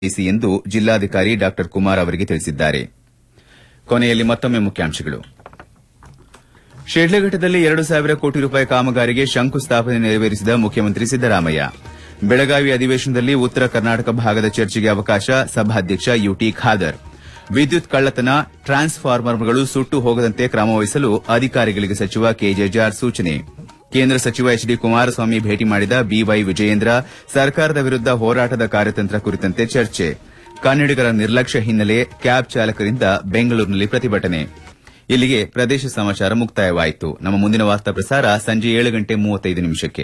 C ಎಂದು ಜಿಲ್ಲಾಧಿಕಾರಿ ಡಾ ಕುಮಾರ್ ಅವರಿಗೆ ತಿಳಿಸಿದ್ದಾರೆ ಕೊನೆಯಲ್ಲಿ ಮತ್ತೊಮ್ಮೆ ಮುಖ್ಯಾಂಶಗಳು ಶಿಡ್ಲಘಟ್ಟದಲ್ಲಿ ಎರಡು ಸಾವಿರ ಕೋಟಿ ರೂಪಾಯಿ ಕಾಮಗಾರಿಗೆ ಶಂಕುಸ್ಥಾಪನೆ ನೆರವೇರಿಸಿದ ಮುಖ್ಯಮಂತ್ರಿ ಸಿದ್ದರಾಮಯ್ಯ ಬೆಳಗಾವಿ ಅಧಿವೇಶನದಲ್ಲಿ ಉತ್ತರ ಕರ್ನಾಟಕ ಭಾಗದ ಚರ್ಚೆಗೆ ಅವಕಾಶ ಸಭಾಧ್ಯಕ್ಷ ಯುಟಿ ಖಾದರ್ ವಿದ್ಯುತ್ ಕಳ್ಳತನ ಟ್ರಾನ್ಸ್ಫಾರ್ಮರ್ಗಳು ಸುಟ್ಟು ಹೋಗದಂತೆ ಕ್ರಮವಹಿಸಲು ಅಧಿಕಾರಿಗಳಿಗೆ ಸಚಿವ ಕೆಜೆ ಜಾರ್ಜ್ ಸೂಚನೆ ಕೇಂದ್ರ ಸಚಿವ ಎಚ್ ಡಿ ಕುಮಾರಸ್ವಾಮಿ ಭೇಟಿ ಮಾಡಿದ ಬಿವೈ ವಿಜಯೇಂದ್ರ ಸರ್ಕಾರದ ವಿರುದ್ದ ಹೋರಾಟದ ಕಾರ್ಯತಂತ್ರ ಕುರಿತಂತೆ ಚರ್ಚೆ ಕನ್ನಡಿಗರ ನಿರ್ಲಕ್ಷ್ಯ ಹಿನ್ನೆಲೆ ಕ್ಯಾಬ್ ಚಾಲಕರಿಂದ ಬೆಂಗಳೂರಿನಲ್ಲಿ ಪ್ರತಿಭಟನೆ ಇಲ್ಲಿಗೆ ಪ್ರದೇಶ ಸಮಾಚಾರ ಮುಕ್ತಾಯವಾಯಿತು ನಮ್ಮ ಮುಂದಿನ ವಾರ್ತಾ ಪ್ರಸಾರ ಸಂಜೆ ಏಳು ಗಂಟೆ ಮೂವತ್ತೈದು ನಿಮಿಷಕ್ಕೆ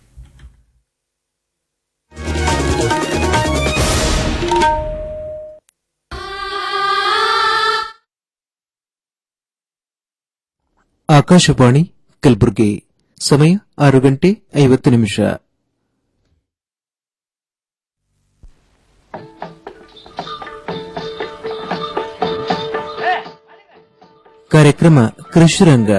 ಆಕಾಶವಾಣಿ ಕಲಬುರಗಿ ಸಮಯ ಆರು ಗಂಟೆ ಐವತ್ತು ನಿಮಿಷ ಕಾರ್ಯಕ್ರಮ ಕೃಷಿರಂಗ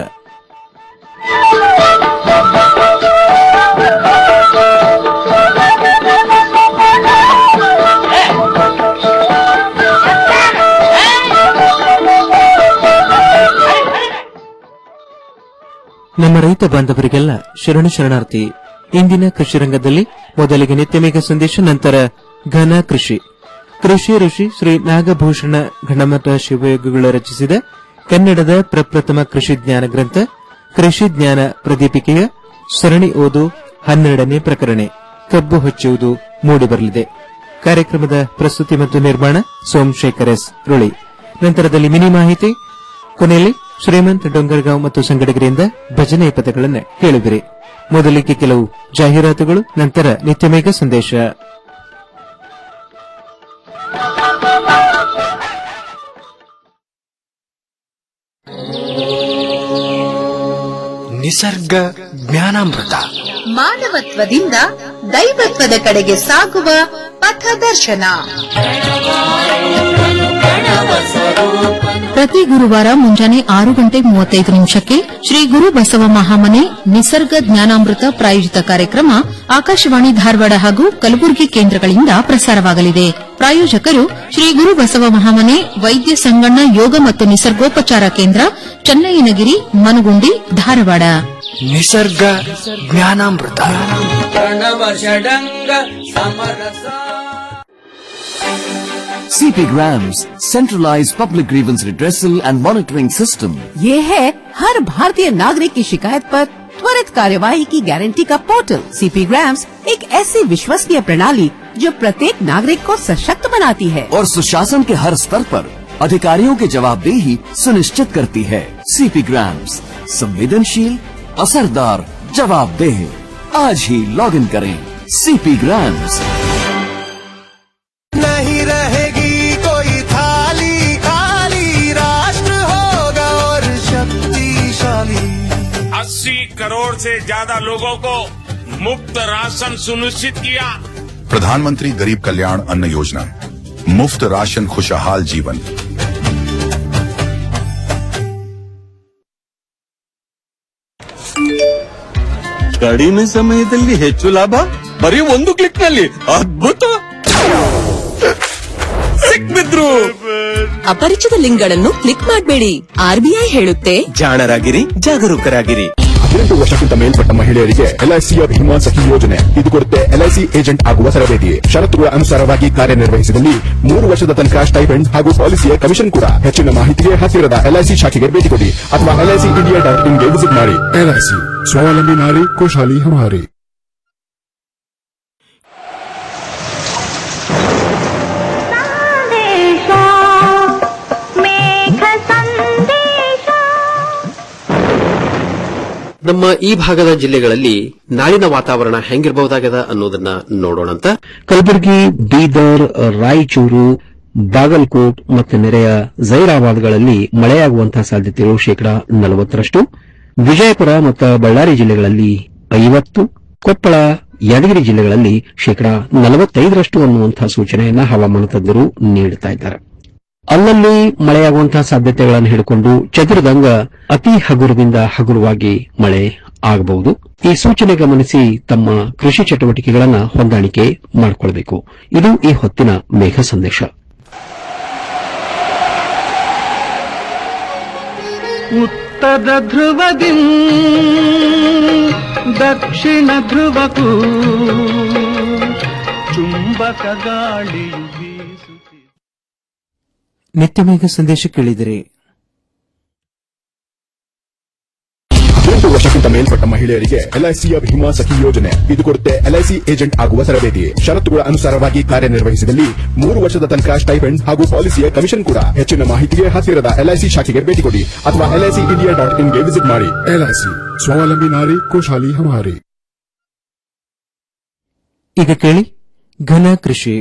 ನಮ್ಮ ರೈತ ಬಾಂಧವರಿಗೆಲ್ಲ ಶರಣು ಶರಣಾರ್ಥಿ ಇಂದಿನ ಕೃಷಿ ರಂಗದಲ್ಲಿ ಮೊದಲಿಗೆ ನಿತ್ಯಮೇಘ ಸಂದೇಶ ನಂತರ ಘನ ಕೃಷಿ ಕೃಷಿ ಋಷಿ ಶ್ರೀ ನಾಗಭೂಷಣ ಗಣಮಠ ಶಿವಯೋಗಿಗಳು ರಚಿಸಿದ ಕನ್ನಡದ ಪ್ರಪ್ರಥಮ ಕೃಷಿ ಜ್ಞಾನ ಗ್ರಂಥ ಕೃಷಿ ಜ್ಞಾನ ಪ್ರದೀಪಿಕೆಯ ಸರಣಿ ಓದು ಹನ್ನೆರಡನೇ ಪ್ರಕರಣ ಕಬ್ಬು ಹಚ್ಚುವುದು ಮೂಡಿಬರಲಿದೆ ಕಾರ್ಯಕ್ರಮದ ಪ್ರಸ್ತುತಿ ಮತ್ತು ನಿರ್ಮಾಣ ಸೋಮಶೇಖರ್ ಎಸ್ ರುಳಿ ನಂತರದಲ್ಲಿ ಮಿನಿ ಮಾಹಿತಿ ಕೊನೆಯಲ್ಲಿ ಶ್ರೀಮಂತ್ ಡೊಂಗರ್ಗಾಂವ್ ಮತ್ತು ಸಂಗಡಿಗರಿಂದ ಭಜನೆ ಪದಗಳನ್ನು ಕೇಳುವಿರಿ ಮೊದಲಿಗೆ ಕೆಲವು ಜಾಹೀರಾತುಗಳು ನಂತರ ನಿತ್ಯಮೇಘ ಸಂದೇಶ ನಿಸರ್ಗ ಜ್ಞಾನಾಮೃತ ಮಾನವತ್ವದಿಂದ ದೈವತ್ವದ ಕಡೆಗೆ ಸಾಗುವ ಪಥದರ್ಶನ ಪ್ರತಿ ಗುರುವಾರ ಮುಂಜಾನೆ ಆರು ಗಂಟೆ ಮೂವತ್ತೈದು ನಿಮಿಷಕ್ಕೆ ಶ್ರೀ ಗುರು ಬಸವ ಮಹಾಮನೆ ನಿಸರ್ಗ ಜ್ಞಾನಾಮೃತ ಪ್ರಾಯೋಜಿತ ಕಾರ್ಯಕ್ರಮ ಆಕಾಶವಾಣಿ ಧಾರವಾಡ ಹಾಗೂ ಕಲಬುರಗಿ ಕೇಂದ್ರಗಳಿಂದ ಪ್ರಸಾರವಾಗಲಿದೆ ಪ್ರಾಯೋಜಕರು ಶ್ರೀ ಗುರು ಬಸವ ಮಹಾಮನೆ ವೈದ್ಯ ಸಂಗಣ್ಣ ಯೋಗ ಮತ್ತು ನಿಸರ್ಗೋಪಚಾರ ಕೇಂದ್ರ ಚನ್ನಯ್ಯನಗಿರಿ ಮನಗುಂಡಿ ಧಾರವಾಡ ನಿಸರ್ಗ ಜ್ಞಾನಾಮೃತ CP Grams, centralized public grievance redressal and monitoring system. ये है हर भारतीय नागरिक की शिकायत पर त्वरित कार्यवाही की गारंटी का पोर्टल सीपी ग्राम्स एक ऐसी विश्वसनीय प्रणाली जो प्रत्येक नागरिक को सशक्त बनाती है और सुशासन के हर स्तर पर अधिकारियों की जवाबदेही सुनिश्चित करती है सीपी ग्राम्स संवेदनशील असरदार जवाबदेह आज ही लॉग इन करें सीपी ग्राम्स नहीं रहेगी कोई थाली खाली राष्ट्र होगा और शक्तिशाली अस्सी करोड़ से ज्यादा लोगों को मुफ्त राशन सुनिश्चित किया प्रधानमंत्री गरीब कल्याण अन्न योजना मुफ्त राशन खुशहाल जीवन ಕಡಿಮೆ ಸಮಯದಲ್ಲಿ ಹೆಚ್ಚು ಲಾಭ ಬರೀ ಒಂದು ಕ್ಲಿಕ್ ನಲ್ಲಿ ಅದ್ಭುತ ಸಿಕ್ಬಿದ್ರು ಅಪರಿಚಿತ ಲಿಂಕ್ಗಳನ್ನು ಕ್ಲಿಕ್ ಮಾಡಬೇಡಿ ಆರ್ಬಿಐ ಹೇಳುತ್ತೆ ಜಾಣರಾಗಿರಿ ಜಾಗರೂಕರಾಗಿರಿ ಹದಿನೆಂಟು ವರ್ಷಕ್ಕಿಂತ ಮೇಲ್ಪಟ್ಟ ಮಹಿಳೆಯರಿಗೆ ಎಲ್ಐಸಿಯ ಭೀಮಾ ಸಖಿ ಯೋಜನೆ ಇದು ಕೊಡುತ್ತೆ ಎಲ್ಐಸಿ ಏಜೆಂಟ್ ಆಗುವ ತರಬೇತಿ ಷರತ್ತುಗಳ ಅನುಸಾರವಾಗಿ ಕಾರ್ಯನಿರ್ವಹಿಸಿದಲ್ಲಿ ಮೂರು ವರ್ಷದ ತನಕ ಸ್ಟೈಪೆಂಡ್ ಹಾಗೂ ಪಾಲಿಸಿಯ ಕಮಿಷನ್ ಕೂಡ ಹೆಚ್ಚಿನ ಮಾಹಿತಿಗೆ ಹತ್ತಿರದ ಎಲ್ಐಸಿ ಶಾಖೆಗೆ ಭೇಟಿ ಕೊಡಿ ಅಥವಾ ಎಲ್ಐಸಿ ಇಂಡಿಯಾ ಡಾಟ್ ಇನ್ಗೆ ವಿಸಿಟ್ ಮಾಡಿ ಎಲ್ಐಸಿ ಸ್ವಾವಲಂಬಿ ನಾರಿ ಖುಷಾಲಿ ಹಮಾರಿ ನಮ್ಮ ಈ ಭಾಗದ ಜಿಲ್ಲೆಗಳಲ್ಲಿ ನಾಳಿನ ವಾತಾವರಣ ಹೆಂಗಿರಬಹುದಾಗದ ಅನ್ನೋದನ್ನ ನೋಡೋಣಂತ ಕಲಬುರಗಿ ಬೀದರ್ ರಾಯಚೂರು ಬಾಗಲಕೋಟ್ ಮತ್ತು ನೆರೆಯ ಜೈರಾಬಾದ್ಗಳಲ್ಲಿ ಮಳೆಯಾಗುವಂತಹ ಸಾಧ್ಯತೆಗಳು ಶೇಕಡಾ ನಲವತ್ತರಷ್ಟು ವಿಜಯಪುರ ಮತ್ತು ಬಳ್ಳಾರಿ ಜಿಲ್ಲೆಗಳಲ್ಲಿ ಐವತ್ತು ಕೊಪ್ಪಳ ಯಾದಗಿರಿ ಜಿಲ್ಲೆಗಳಲ್ಲಿ ಶೇಕಡಾ ನಲವತ್ತೈದರಷ್ಟು ಅನ್ನುವಂತಹ ಸೂಚನೆಯನ್ನ ಹವಾಮಾನ ತಜ್ಞರು ನೀಡುತ್ತಾ ಇದ್ದಾರೆ ಅಲ್ಲಲ್ಲಿ ಮಳೆಯಾಗುವಂತಹ ಸಾಧ್ಯತೆಗಳನ್ನು ಹಿಡಿಕೊಂಡು ಚದುರಿದಂಗ ಅತಿ ಹಗುರದಿಂದ ಹಗುರವಾಗಿ ಮಳೆ ಆಗಬಹುದು ಈ ಸೂಚನೆ ಗಮನಿಸಿ ತಮ್ಮ ಕೃಷಿ ಚಟುವಟಿಕೆಗಳನ್ನು ಹೊಂದಾಣಿಕೆ ಮಾಡಿಕೊಳ್ಳಬೇಕು ಇದು ಈ ಹೊತ್ತಿನ ಮೇಘ ಸಂದೇಶ ಉತ್ತರ ಧ್ರುವದಿ ದಕ್ಷಿಣ ಧ್ರುವಕ್ಕೂ ಚುಂಬಕ ಗಾಳಿಯು ಬೀಸುತ್ತಿದೆ ನಿತ್ಯಮೇಘ ಸಂದೇಶ ಕೇಳಿದಿರಿ ಹದಿನೆಂಟು ವರ್ಷಕ್ಕಿಂತ ಮೇಲ್ಪಟ್ಟ ಮಹಿಳೆಯರಿಗೆ ಎಲ್ಐಸಿಯ ಭೀಮಾ ಸಖಿ ಯೋಜನೆ ಇದು ಕೊಡುತ್ತೆ ಎಲ್ಐಸಿ ಏಜೆಂಟ್ ಆಗುವ ತರಬೇತಿ ಷರತ್ತುಗಳ ಅನುಸಾರವಾಗಿ ಕಾರ್ಯನಿರ್ವಹಿಸಿದಲ್ಲಿ ಮೂರು ವರ್ಷದ ತನಕ ಸ್ಟೈಪೆಂಡ್ ಹಾಗೂ ಪಾಲಿಸಿಯ ಕಮಿಷನ್ ಕೂಡ ಹೆಚ್ಚಿನ ಮಾಹಿತಿಗೆ ಹತ್ತಿರದ ಎಲ್ಐಸಿ ಶಾಖೆಗೆ ಭೇಟಿ ಕೊಡಿ ಅಥವಾ ಎಲ್ಐಸಿ ಇಂಡಿಯಾ ಡಾಟ್ ಇನ್ಗೆ ವಿಸಿಟ್ ಮಾಡಿ ಎಲ್ಐಸಿ ಸ್ವಾವಲಂಬಿ ನಾರಿ ಖುಷಾಲಿ ಹಮಾರಿ ಈಗ ಕೇಳಿ ಘನ ಕೃಷಿ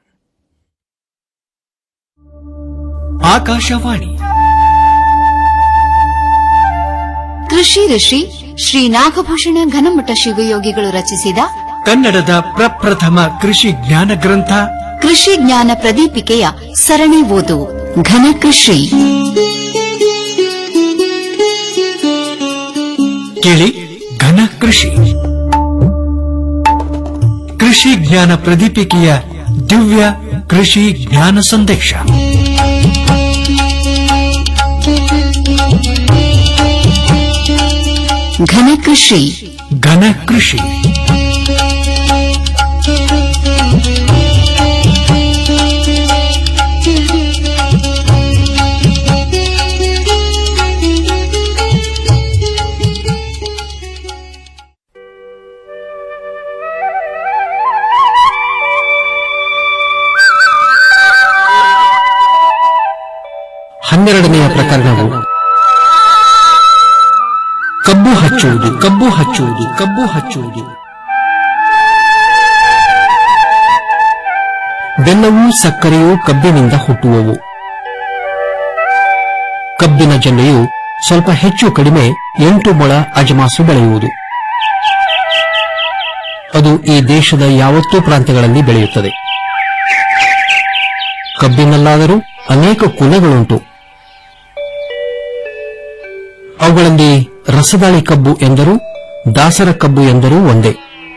ಆಕಾಶವಾಣಿ ಕೃಷಿ ಋಷಿ ಶ್ರೀ ನಾಗಭೂಷಣ ಘನಮಠ ಶಿವಯೋಗಿಗಳು ರಚಿಸಿದ ಕನ್ನಡದ ಪ್ರಪ್ರಥಮ ಕೃಷಿ ಜ್ಞಾನ ಗ್ರಂಥ ಕೃಷಿ ಜ್ಞಾನ ಪ್ರದೀಪಿಕೆಯ ಸರಣಿ ಓದು ಘನ ಕೃಷಿ ಕೇಳಿ ಘನ ಕೃಷಿ ಕೃಷಿ ಜ್ಞಾನ ಪ್ರದೀಪಿಕೆಯ ದಿವ್ಯ ಕೃಷಿ ಜ್ಞಾನ ಸಂದೇಶ ಘನ ಕೃಷಿ ಘನ ಕೃಷಿ ಹನ್ನೆರಡನೆಯ ಪ್ರಕರಣವು ಕಬ್ಬು ಹಚ್ಚುವುದು ಕಬ್ಬು ಹಚ್ಚುವುದು ಕಬ್ಬು ಹಚ್ಚುವುದು ಬೆಲ್ಲವೂ ಸಕ್ಕರೆಯೂ ಕಬ್ಬಿನಿಂದ ಹುಟ್ಟುವವು ಕಬ್ಬಿನ ಜಲ್ಲೆಯು ಸ್ವಲ್ಪ ಹೆಚ್ಚು ಕಡಿಮೆ ಎಂಟು ಮೊಳ ಅಜಮಾಸು ಬೆಳೆಯುವುದು ಅದು ಈ ದೇಶದ ಯಾವತ್ತೂ ಪ್ರಾಂತ್ಯಗಳಲ್ಲಿ ಬೆಳೆಯುತ್ತದೆ ಕಬ್ಬಿನಲ್ಲಾದರೂ ಅನೇಕ ಕುಲಗಳುಂಟು ಅವುಗಳಲ್ಲಿ ರಸದಾಳಿ ಕಬ್ಬು ಎಂದರೂ ದಾಸರ ಕಬ್ಬು ಎಂದರೂ ಒಂದೇ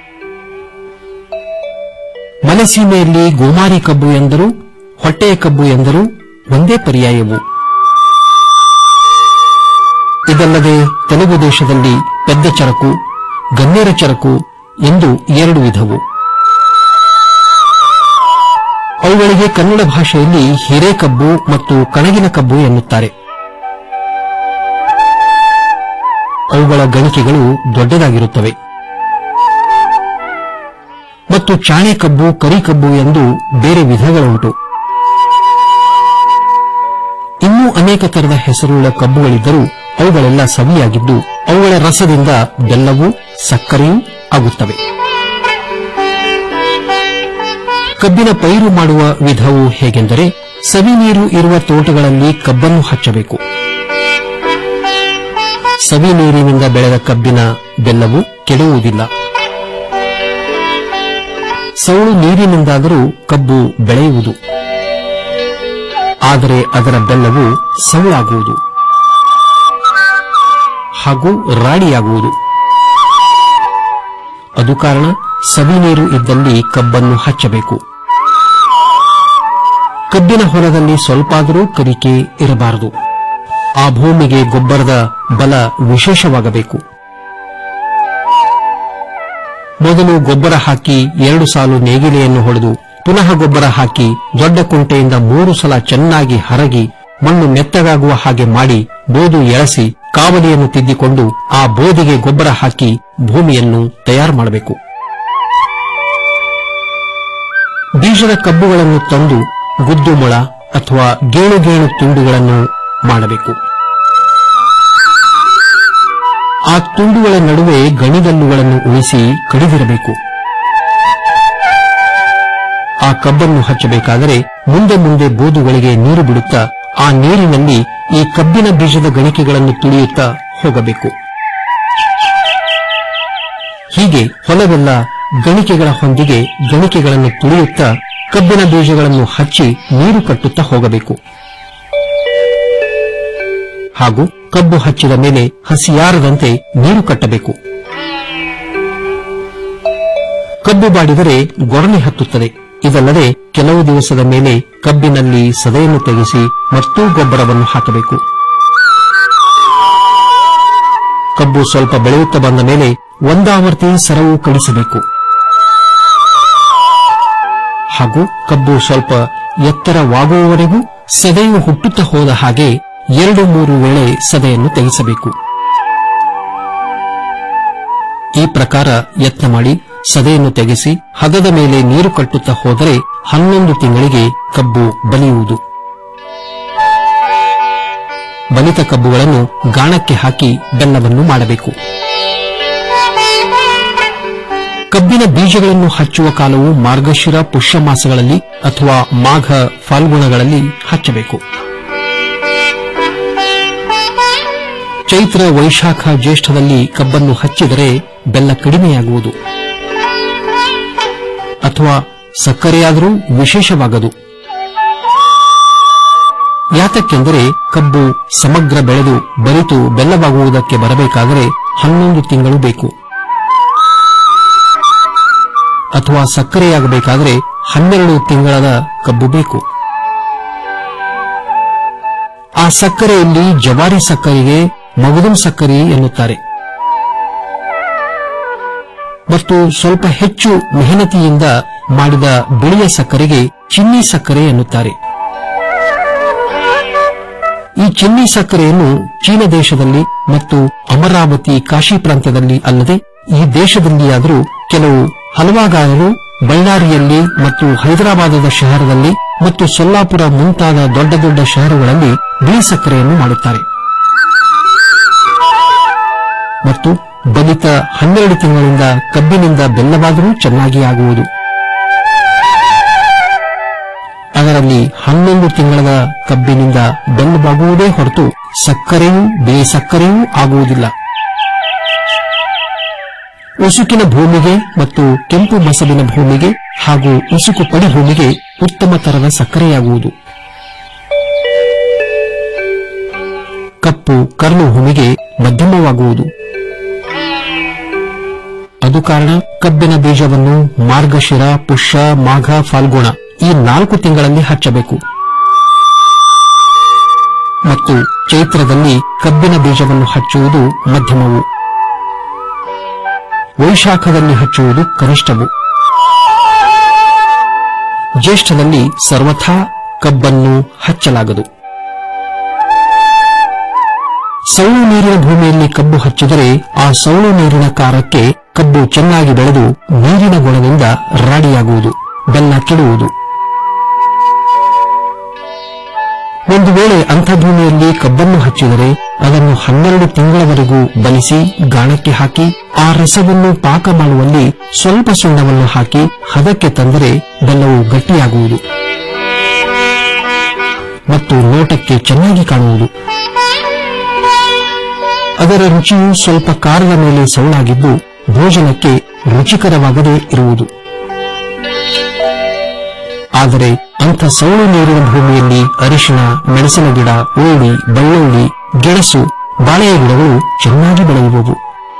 ಮಲೆಸೀಮೆಯಲ್ಲಿ ಗೋಮಾರಿ ಕಬ್ಬು ಎಂದರೂ ಹೊಟ್ಟೆಯ ಕಬ್ಬು ಎಂದರೂ ಒಂದೇ ಪರ್ಯಾಯವು ಇದಲ್ಲದೆ ತೆಲುಗು ದೇಶದಲ್ಲಿ ಪೆದ್ದ ಚರಕು ಗನ್ನೇರ ಚರಕು ಎಂದು ಎರಡು ವಿಧವು ಅವುಗಳಿಗೆ ಕನ್ನಡ ಭಾಷೆಯಲ್ಲಿ ಹಿರೇಕಬ್ಬು ಮತ್ತು ಕಣಗಿನ ಕಬ್ಬು ಎನ್ನುತ್ತಾರೆ ಅವುಗಳ ಗಣಿಕೆಗಳು ದೊಡ್ಡದಾಗಿರುತ್ತವೆ ಮತ್ತು ಚಾಣೆ ಕಬ್ಬು ಕರಿ ಕಬ್ಬು ಎಂದು ಬೇರೆ ವಿಧಗಳುಂಟು ಇನ್ನೂ ಅನೇಕ ತರದ ಹೆಸರುಳ್ಳ ಕಬ್ಬುಗಳಿದ್ದರೂ ಅವುಗಳೆಲ್ಲ ಸವಿಯಾಗಿದ್ದು ಅವುಗಳ ರಸದಿಂದ ಬೆಲ್ಲವೂ ಸಕ್ಕರೆಯೂ ಆಗುತ್ತವೆ ಕಬ್ಬಿನ ಪೈರು ಮಾಡುವ ವಿಧವು ಹೇಗೆಂದರೆ ಸವಿ ನೀರು ಇರುವ ತೋಟಗಳಲ್ಲಿ ಕಬ್ಬನ್ನು ಹಚ್ಚಬೇಕು ಸವಿ ನೀರಿನಿಂದ ಬೆಳೆದ ಕಬ್ಬಿನ ಬೆಲ್ಲವು ಕೆಡುವುದಿಲ್ಲ ಸೌಳು ನೀರಿನಿಂದಾದರೂ ಕಬ್ಬು ಬೆಳೆಯುವುದು ಆದರೆ ಅದರ ಬೆಲ್ಲವು ಸೌಳಾಗುವುದು ಹಾಗೂ ರಾಡಿಯಾಗುವುದು ಅದು ಕಾರಣ ಸವಿ ನೀರು ಇದ್ದಲ್ಲಿ ಕಬ್ಬನ್ನು ಹಚ್ಚಬೇಕು ಕಬ್ಬಿನ ಹೊಲದಲ್ಲಿ ಸ್ವಲ್ಪಾದರೂ ಕರಿಕೆ ಇರಬಾರದು ಆ ಭೂಮಿಗೆ ಗೊಬ್ಬರದ ಬಲ ವಿಶೇಷವಾಗಬೇಕು ಮೊದಲು ಗೊಬ್ಬರ ಹಾಕಿ ಎರಡು ಸಾಲು ನೇಗಿಲೆಯನ್ನು ಹೊಡೆದು ಪುನಃ ಗೊಬ್ಬರ ಹಾಕಿ ದೊಡ್ಡ ಕುಂಟೆಯಿಂದ ಮೂರು ಸಲ ಚೆನ್ನಾಗಿ ಹರಗಿ ಮಣ್ಣು ಮೆತ್ತಗಾಗುವ ಹಾಗೆ ಮಾಡಿ ಬೋದು ಎಳಸಿ ಕಾವಲಿಯನ್ನು ತಿದ್ದಿಕೊಂಡು ಆ ಬೋದಿಗೆ ಗೊಬ್ಬರ ಹಾಕಿ ಭೂಮಿಯನ್ನು ತಯಾರು ಮಾಡಬೇಕು ಬೀಜದ ಕಬ್ಬುಗಳನ್ನು ತಂದು ಗುದ್ದು ಮೊಳ ಅಥವಾ ಗೇಣು ಗೇಣು ತುಂಡುಗಳನ್ನು ಮಾಡಬೇಕು ಆ ತುಂಡುಗಳ ನಡುವೆ ಗಣಿಗಲ್ಲುಗಳನ್ನು ಉಳಿಸಿ ಕಡಿದಿರಬೇಕು ಆ ಕಬ್ಬನ್ನು ಹಚ್ಚಬೇಕಾದರೆ ಮುಂದೆ ಮುಂದೆ ಬೋದುಗಳಿಗೆ ನೀರು ಬಿಡುತ್ತಾ ಆ ನೀರಿನಲ್ಲಿ ಈ ಕಬ್ಬಿನ ಬೀಜದ ಗಣಿಕೆಗಳನ್ನು ತುಳಿಯುತ್ತಾ ಹೋಗಬೇಕು ಹೀಗೆ ಹೊಲವೆಲ್ಲ ಗಣಿಕೆಗಳ ಹೊಂದಿಗೆ ಗಣಿಕೆಗಳನ್ನು ತುಳಿಯುತ್ತಾ ಕಬ್ಬಿನ ಬೀಜಗಳನ್ನು ಹಚ್ಚಿ ನೀರು ಕಟ್ಟುತ್ತಾ ಹೋಗಬೇಕು ಹಾಗೂ ಕಬ್ಬು ಹಚ್ಚಿದ ಮೇಲೆ ಹಸಿಯಾರದಂತೆ ನೀರು ಕಟ್ಟಬೇಕು ಕಬ್ಬು ಬಾಡಿದರೆ ಗೊರನೆ ಹತ್ತುತ್ತದೆ ಇದಲ್ಲದೆ ಕೆಲವು ದಿವಸದ ಮೇಲೆ ಕಬ್ಬಿನಲ್ಲಿ ಸದೆಯನ್ನು ತೆಗೆಸಿ ಮತ್ತೂ ಗೊಬ್ಬರವನ್ನು ಹಾಕಬೇಕು ಕಬ್ಬು ಸ್ವಲ್ಪ ಬೆಳೆಯುತ್ತಾ ಬಂದ ಮೇಲೆ ಒಂದಾವರ್ತಿ ಸರವು ಕಡಿಸಬೇಕು ಹಾಗೂ ಕಬ್ಬು ಸ್ವಲ್ಪ ಎತ್ತರವಾಗುವವರೆಗೂ ಸದೆಯು ಹುಟ್ಟುತ್ತಾ ಹೋದ ಹಾಗೆ ಎರಡು ಮೂರು ವೇಳೆ ಸದೆಯನ್ನು ತೆಗೆಸಬೇಕು ಈ ಪ್ರಕಾರ ಯತ್ನ ಮಾಡಿ ಸದೆಯನ್ನು ತೆಗೆಸಿ ಹದದ ಮೇಲೆ ನೀರು ಕಟ್ಟುತ್ತಾ ಹೋದರೆ ಹನ್ನೊಂದು ತಿಂಗಳಿಗೆ ಕಬ್ಬು ಬಲಿಯುವುದು ಬಲಿತ ಕಬ್ಬುಗಳನ್ನು ಗಾಣಕ್ಕೆ ಹಾಕಿ ಬೆಲ್ಲವನ್ನು ಮಾಡಬೇಕು ಕಬ್ಬಿನ ಬೀಜಗಳನ್ನು ಹಚ್ಚುವ ಕಾಲವು ಮಾರ್ಗಶಿರ ಪುಷ್ಯ ಮಾಸಗಳಲ್ಲಿ ಅಥವಾ ಮಾಘ ಫಾಲ್ಗುಣಗಳಲ್ಲಿ ಹಚ್ಚಬೇಕು ಚೈತ್ರ ವೈಶಾಖ ಜ್ಯೇಷ್ಠದಲ್ಲಿ ಕಬ್ಬನ್ನು ಹಚ್ಚಿದರೆ ಬೆಲ್ಲ ಕಡಿಮೆಯಾಗುವುದು ಅಥವಾ ಸಕ್ಕರೆಯಾದರೂ ವಿಶೇಷವಾಗದು ಯಾತಕ್ಕೆಂದರೆ ಕಬ್ಬು ಸಮಗ್ರ ಬೆಳೆದು ಬರಿತು ಬೆಲ್ಲವಾಗುವುದಕ್ಕೆ ಬರಬೇಕಾದರೆ ಹನ್ನೊಂದು ತಿಂಗಳು ಬೇಕು ಅಥವಾ ಸಕ್ಕರೆಯಾಗಬೇಕಾದರೆ ಹನ್ನೆರಡು ತಿಂಗಳದ ಕಬ್ಬು ಬೇಕು ಆ ಸಕ್ಕರೆಯಲ್ಲಿ ಜವಾರಿ ಸಕ್ಕರೆಗೆ ಮಗುದಂ ಸಕ್ಕರೆ ಎನ್ನುತ್ತಾರೆ ಮತ್ತು ಸ್ವಲ್ಪ ಹೆಚ್ಚು ಮೆಹನತಿಯಿಂದ ಮಾಡಿದ ಬಿಳಿಯ ಸಕ್ಕರೆಗೆ ಚಿನ್ನಿ ಸಕ್ಕರೆ ಎನ್ನುತ್ತಾರೆ ಈ ಚಿನ್ನಿ ಸಕ್ಕರೆಯನ್ನು ಚೀನ ದೇಶದಲ್ಲಿ ಮತ್ತು ಅಮರಾವತಿ ಕಾಶಿ ಪ್ರಾಂತ್ಯದಲ್ಲಿ ಅಲ್ಲದೆ ಈ ದೇಶದಲ್ಲಿಯಾದರೂ ಕೆಲವು ಹಲವಾಗಾರರು ಬಳ್ಳಾರಿಯಲ್ಲಿ ಮತ್ತು ಹೈದರಾಬಾದದ ಶಹರದಲ್ಲಿ ಮತ್ತು ಸೊಲ್ಲಾಪುರ ಮುಂತಾದ ದೊಡ್ಡ ದೊಡ್ಡ ಶಹರಗಳಲ್ಲಿ ಬಿಳಿ ಸಕ್ಕರೆಯನ್ನು ಮಾಡುತ್ತಾರೆ ಮತ್ತು ಬಲಿತ ಹನ್ನೆರಡು ತಿಂಗಳಿಂದ ಕಬ್ಬಿನಿಂದ ಬೆಲ್ಲವಾದರೂ ಚೆನ್ನಾಗಿ ಆಗುವುದು ಅದರಲ್ಲಿ ಹನ್ನೊಂದು ತಿಂಗಳ ಕಬ್ಬಿನಿಂದ ಬೆಲ್ಲವಾಗುವುದೇ ಹೊರತು ಸಕ್ಕರೆಯೂ ಬಿಳಿ ಸಕ್ಕರೆಯೂ ಆಗುವುದಿಲ್ಲ ಉಸುಕಿನ ಭೂಮಿಗೆ ಮತ್ತು ಕೆಂಪು ಮಸಲಿನ ಭೂಮಿಗೆ ಹಾಗೂ ಉಸುಕು ಪಡಿ ಭೂಮಿಗೆ ಉತ್ತಮ ತರದ ಸಕ್ಕರೆಯಾಗುವುದು ಕಪ್ಪು ಕರ್ಲು ಭೂಮಿಗೆ ಮಧ್ಯಮವಾಗುವುದು ಅದು ಕಾರಣ ಕಬ್ಬಿನ ಬೀಜವನ್ನು ಮಾರ್ಗಶಿರ ಪುಷ್ಯ ಮಾಘ ಫಾಲ್ಗುಣ ಈ ನಾಲ್ಕು ತಿಂಗಳಲ್ಲಿ ಹಚ್ಚಬೇಕು ಮತ್ತು ಚೈತ್ರದಲ್ಲಿ ಕಬ್ಬಿನ ಬೀಜವನ್ನು ಹಚ್ಚುವುದು ಮಧ್ಯಮವು ವೈಶಾಖದಲ್ಲಿ ಹಚ್ಚುವುದು ಕನಿಷ್ಠವು ಜ್ಯೇಷ್ಠದಲ್ಲಿ ಸರ್ವಥಾ ಕಬ್ಬನ್ನು ಹಚ್ಚಲಾಗದು ಸೌಳು ನೀರಿನ ಭೂಮಿಯಲ್ಲಿ ಕಬ್ಬು ಹಚ್ಚಿದರೆ ಆ ಸೌಳು ನೀರಿನ ಕಾರಕ್ಕೆ ಕಬ್ಬು ಚೆನ್ನಾಗಿ ಬೆಳೆದು ನೀರಿನ ಗುಣದಿಂದ ರಾಡಿಯಾಗುವುದು ಬೆಲ್ಲ ಕೆಡುವುದು ಒಂದು ವೇಳೆ ಅಂಥ ಭೂಮಿಯಲ್ಲಿ ಕಬ್ಬನ್ನು ಹಚ್ಚಿದರೆ ಅದನ್ನು ಹನ್ನೆರಡು ತಿಂಗಳವರೆಗೂ ಬಲಿಸಿ ಗಾಣಕ್ಕೆ ಹಾಕಿ ಆ ರಸವನ್ನು ಪಾಕ ಮಾಡುವಲ್ಲಿ ಸ್ವಲ್ಪ ಸುಣ್ಣವನ್ನು ಹಾಕಿ ಹದಕ್ಕೆ ತಂದರೆ ಬೆಲ್ಲವು ಗಟ್ಟಿಯಾಗುವುದು ಮತ್ತು ನೋಟಕ್ಕೆ ಚೆನ್ನಾಗಿ ಕಾಣುವುದು ಅದರ ರುಚಿಯು ಸ್ವಲ್ಪ ಖಾರದ ಮೇಲೆ ಸೌಳಾಗಿದ್ದು ಭೋಜನಕ್ಕೆ ರುಚಿಕರವಾಗದೇ ಇರುವುದು ಆದರೆ ಅಂಥ ಸೌಳು ನೀರಿನ ಭೂಮಿಯಲ್ಲಿ ಅರಿಶಿಣ ಮೆಣಸಿನ ಗಿಡ ಉಳ್ಳಿ ಬೆಳ್ಳುಳ್ಳಿ ಗೆಣಸು ಬಾಳೆಯ ಗಿಡಗಳು ಚೆನ್ನಾಗಿ ಬೆಳೆಯುವವು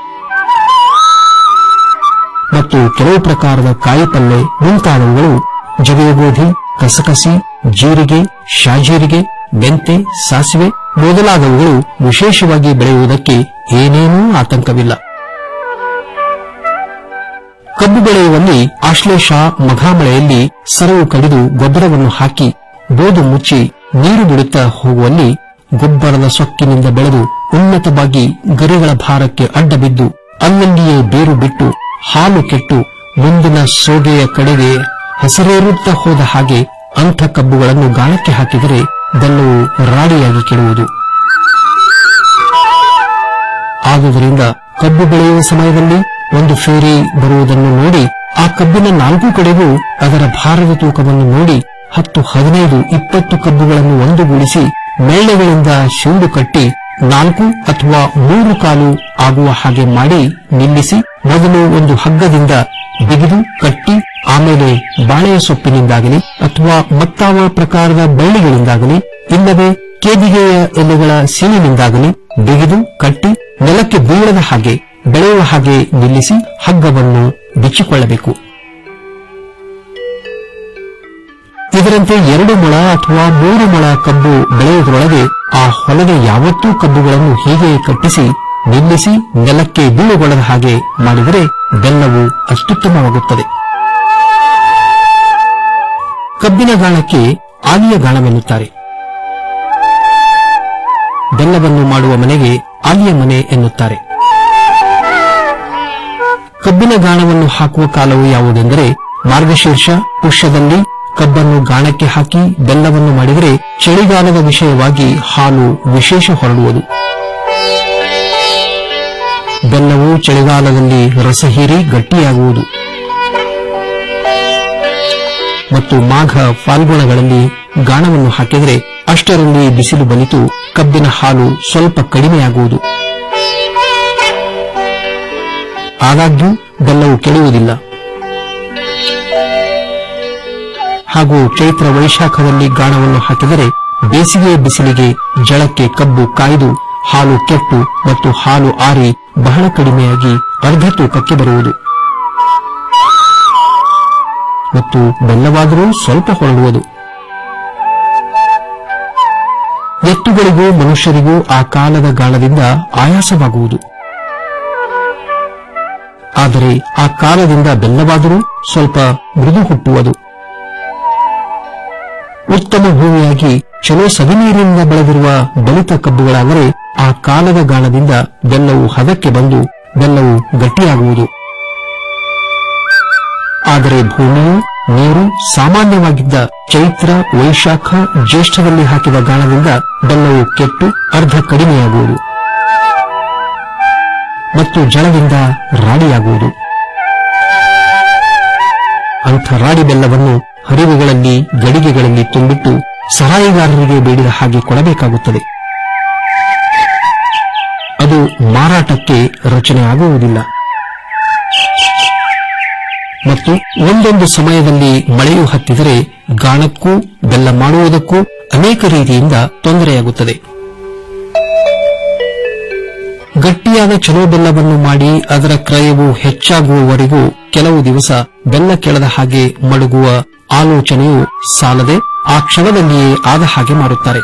ಮತ್ತು ಕೆಲವು ಪ್ರಕಾರದ ಕಾಯಿಪಲ್ಲೆ ಮುಂತಾದವುಗಳು ಜವೆಯಗೋಧಿ ಕಸಕಸಿ ಜೀರಿಗೆ ಶಾಜೀರಿಗೆ ಮೆಂತೆ ಸಾಸಿವೆ ಮೊದಲಾದವುಗಳು ವಿಶೇಷವಾಗಿ ಬೆಳೆಯುವುದಕ್ಕೆ ಏನೇನೂ ಆತಂಕವಿಲ್ಲ ಕಬ್ಬು ಬೆಳೆಯುವಲ್ಲಿ ಆಶ್ಲೇಷ ಮಘಾಮಳೆಯಲ್ಲಿ ಸರವು ಕಡಿದು ಗೊಬ್ಬರವನ್ನು ಹಾಕಿ ಬೋದು ಮುಚ್ಚಿ ನೀರು ಬಿಡುತ್ತಾ ಹೋಗುವಲ್ಲಿ ಗೊಬ್ಬರದ ಸೊಕ್ಕಿನಿಂದ ಬೆಳೆದು ಉನ್ನತವಾಗಿ ಗರಿಗಳ ಭಾರಕ್ಕೆ ಅಡ್ಡ ಬಿದ್ದು ಅಲ್ಲಲ್ಲಿಯೇ ಬೇರು ಬಿಟ್ಟು ಹಾಲು ಕೆಟ್ಟು ಮುಂದಿನ ಸೋಗೆಯ ಕಡೆಗೆ ಹೆಸರೇರುತ್ತಾ ಹೋದ ಹಾಗೆ ಅಂಥ ಕಬ್ಬುಗಳನ್ನು ಗಾಳಕ್ಕೆ ಹಾಕಿದರೆ ಬೆಲ್ಲವು ರಾಡಿಯಾಗಿ ಕೆಡುವುದು ಆದುದರಿಂದ ಕಬ್ಬು ಬೆಳೆಯುವ ಸಮಯದಲ್ಲಿ ಒಂದು ಫೇರಿ ಬರುವುದನ್ನು ನೋಡಿ ಆ ಕಬ್ಬಿನ ನಾಲ್ಕು ಕಡೆಗೂ ಅದರ ಭಾರದ ತೂಕವನ್ನು ನೋಡಿ ಹತ್ತು ಹದಿನೈದು ಇಪ್ಪತ್ತು ಕಬ್ಬುಗಳನ್ನು ಒಂದುಗೂಡಿಸಿ ಮೇಳೆಗಳಿಂದ ಶಿಂಡು ಕಟ್ಟಿ ನಾಲ್ಕು ಅಥವಾ ಮೂರು ಕಾಲು ಆಗುವ ಹಾಗೆ ಮಾಡಿ ನಿಲ್ಲಿಸಿ ಮೊದಲು ಒಂದು ಹಗ್ಗದಿಂದ ಬಿಗಿದು ಕಟ್ಟಿ ಆಮೇಲೆ ಬಾಳೆಯ ಸೊಪ್ಪಿನಿಂದಾಗಲಿ ಅಥವಾ ಮತ್ತಾವ ಪ್ರಕಾರದ ಬಳ್ಳಿಗಳಿಂದಾಗಲಿ ಇಲ್ಲವೇ ಕೇದಿಗೆಯ ಎಲೆಗಳ ಸೀಳಿನಿಂದಾಗಲಿ ಬಿಗಿದು ಕಟ್ಟಿ ನೆಲಕ್ಕೆ ಬೀಳದ ಹಾಗೆ ಬೆಳೆಯುವ ಹಾಗೆ ನಿಲ್ಲಿಸಿ ಹಗ್ಗವನ್ನು ಬಿಚ್ಚಿಕೊಳ್ಳಬೇಕು ಇದರಂತೆ ಎರಡು ಮೊಳ ಅಥವಾ ಮೂರು ಮೊಳ ಕಬ್ಬು ಬೆಳೆಯುವುದರೊಳಗೆ ಆ ಹೊಲದ ಯಾವತ್ತೂ ಕಬ್ಬುಗಳನ್ನು ಹೀಗೆ ಕಟ್ಟಿಸಿ ನಿಲ್ಲಿಸಿ ನೆಲಕ್ಕೆ ಬೀಳುಗೊಳ್ಳದ ಹಾಗೆ ಮಾಡಿದರೆ ಬೆಲ್ಲವು ಅತ್ಯುತ್ತಮವಾಗುತ್ತದೆ ಕಬ್ಬಿನ ಗಾಣಕ್ಕೆ ಆಲಿಯ ಗಾಣವೆನ್ನುತ್ತಾರೆ ಬೆಲ್ಲವನ್ನು ಮಾಡುವ ಮನೆಗೆ ಆಲಿಯ ಮನೆ ಎನ್ನುತ್ತಾರೆ ಕಬ್ಬಿನ ಗಾಣವನ್ನು ಹಾಕುವ ಕಾಲವು ಯಾವುದೆಂದರೆ ಮಾರ್ಗಶೀರ್ಷ ಪುಷ್ಯದಲ್ಲಿ ಕಬ್ಬನ್ನು ಗಾಣಕ್ಕೆ ಹಾಕಿ ಬೆಲ್ಲವನ್ನು ಮಾಡಿದರೆ ಚಳಿಗಾಲದ ವಿಷಯವಾಗಿ ಹಾಲು ವಿಶೇಷ ಹೊರಡುವುದು ಬೆಲ್ಲವು ಚಳಿಗಾಲದಲ್ಲಿ ರಸ ಹೀರಿ ಗಟ್ಟಿಯಾಗುವುದು ಮತ್ತು ಮಾಘ ಫಾಲ್ಗುಣಗಳಲ್ಲಿ ಗಾಣವನ್ನು ಹಾಕಿದರೆ ಅಷ್ಟರಲ್ಲಿ ಬಿಸಿಲು ಬಲಿತು ಕಬ್ಬಿನ ಹಾಲು ಸ್ವಲ್ಪ ಕಡಿಮೆಯಾಗುವುದು ಆದಾಗ್ಯೂ ಬೆಲ್ಲವು ಕೆಡುವುದಿಲ್ಲ ಹಾಗೂ ಚೈತ್ರ ವೈಶಾಖದಲ್ಲಿ ಗಾಣವನ್ನು ಹಾಕಿದರೆ ಬೇಸಿಗೆಯ ಬಿಸಿಲಿಗೆ ಜಳಕ್ಕೆ ಕಬ್ಬು ಕಾಯ್ದು ಹಾಲು ಕೆಟ್ಟು ಮತ್ತು ಹಾಲು ಆರಿ ಬಹಳ ಕಡಿಮೆಯಾಗಿ ಅರ್ಧ ತೂಕಕ್ಕೆ ಬರುವುದು ಮತ್ತು ಬೆಲ್ಲವಾದರೂ ಸ್ವಲ್ಪ ಹೊರಡುವುದು ಎತ್ತುಗಳಿಗೂ ಮನುಷ್ಯರಿಗೂ ಆ ಕಾಲದ ಗಾಳದಿಂದ ಆಯಾಸವಾಗುವುದು ಆದರೆ ಆ ಕಾಲದಿಂದ ಬೆಲ್ಲವಾದರೂ ಸ್ವಲ್ಪ ಮೃದು ಹುಟ್ಟುವುದು ಉತ್ತಮ ಭೂಮಿಯಾಗಿ ಚಲೋ ಸವಿನೀರಿನಿಂದ ಬೆಳೆದಿರುವ ಬಲಿತ ಕಬ್ಬುಗಳಾದರೆ ಆ ಕಾಲದ ಗಾಣದಿಂದ ಬೆಲ್ಲವು ಹದಕ್ಕೆ ಬಂದು ಬೆಲ್ಲವು ಗಟ್ಟಿಯಾಗುವುದು ಆದರೆ ಭೂಮಿಯು ನೀರು ಸಾಮಾನ್ಯವಾಗಿದ್ದ ಚೈತ್ರ ವೈಶಾಖ ಜ್ಯೇಷ್ಠದಲ್ಲಿ ಹಾಕಿದ ಗಾಣದಿಂದ ಬೆಲ್ಲವು ಕೆಟ್ಟು ಅರ್ಧ ಕಡಿಮೆಯಾಗುವುದು ಮತ್ತು ಜಳದಿಂದ ರಾಡಿಯಾಗುವುದು ಅಂಥ ರಾಡಿ ಬೆಲ್ಲವನ್ನು ಹರಿವುಗಳಲ್ಲಿ ಗಡಿಗೆಗಳಲ್ಲಿ ತುಂಬಿಟ್ಟು ಸಹಾಯಗಾರರಿಗೆ ಬೇಡಿದ ಹಾಗೆ ಕೊಡಬೇಕಾಗುತ್ತದೆ ಅದು ಮಾರಾಟಕ್ಕೆ ರಚನೆ ಆಗುವುದಿಲ್ಲ ಮತ್ತು ಒಂದೊಂದು ಸಮಯದಲ್ಲಿ ಮಳೆಯು ಹತ್ತಿದರೆ ಗಾಣಕ್ಕೂ ಬೆಲ್ಲ ಮಾಡುವುದಕ್ಕೂ ಅನೇಕ ರೀತಿಯಿಂದ ತೊಂದರೆಯಾಗುತ್ತದೆ ಗಟ್ಟಿಯಾದ ಚಲೋ ಬೆಲ್ಲವನ್ನು ಮಾಡಿ ಅದರ ಕ್ರಯವು ಹೆಚ್ಚಾಗುವವರೆಗೂ ಕೆಲವು ದಿವಸ ಬೆಲ್ಲ ಕೆಳದ ಹಾಗೆ ಮಡಗುವ ಆಲೋಚನೆಯು ಸಾಲದೆ ಆ ಕ್ಷಣದಲ್ಲಿಯೇ ಆದ ಹಾಗೆ ಮಾಡುತ್ತಾರೆ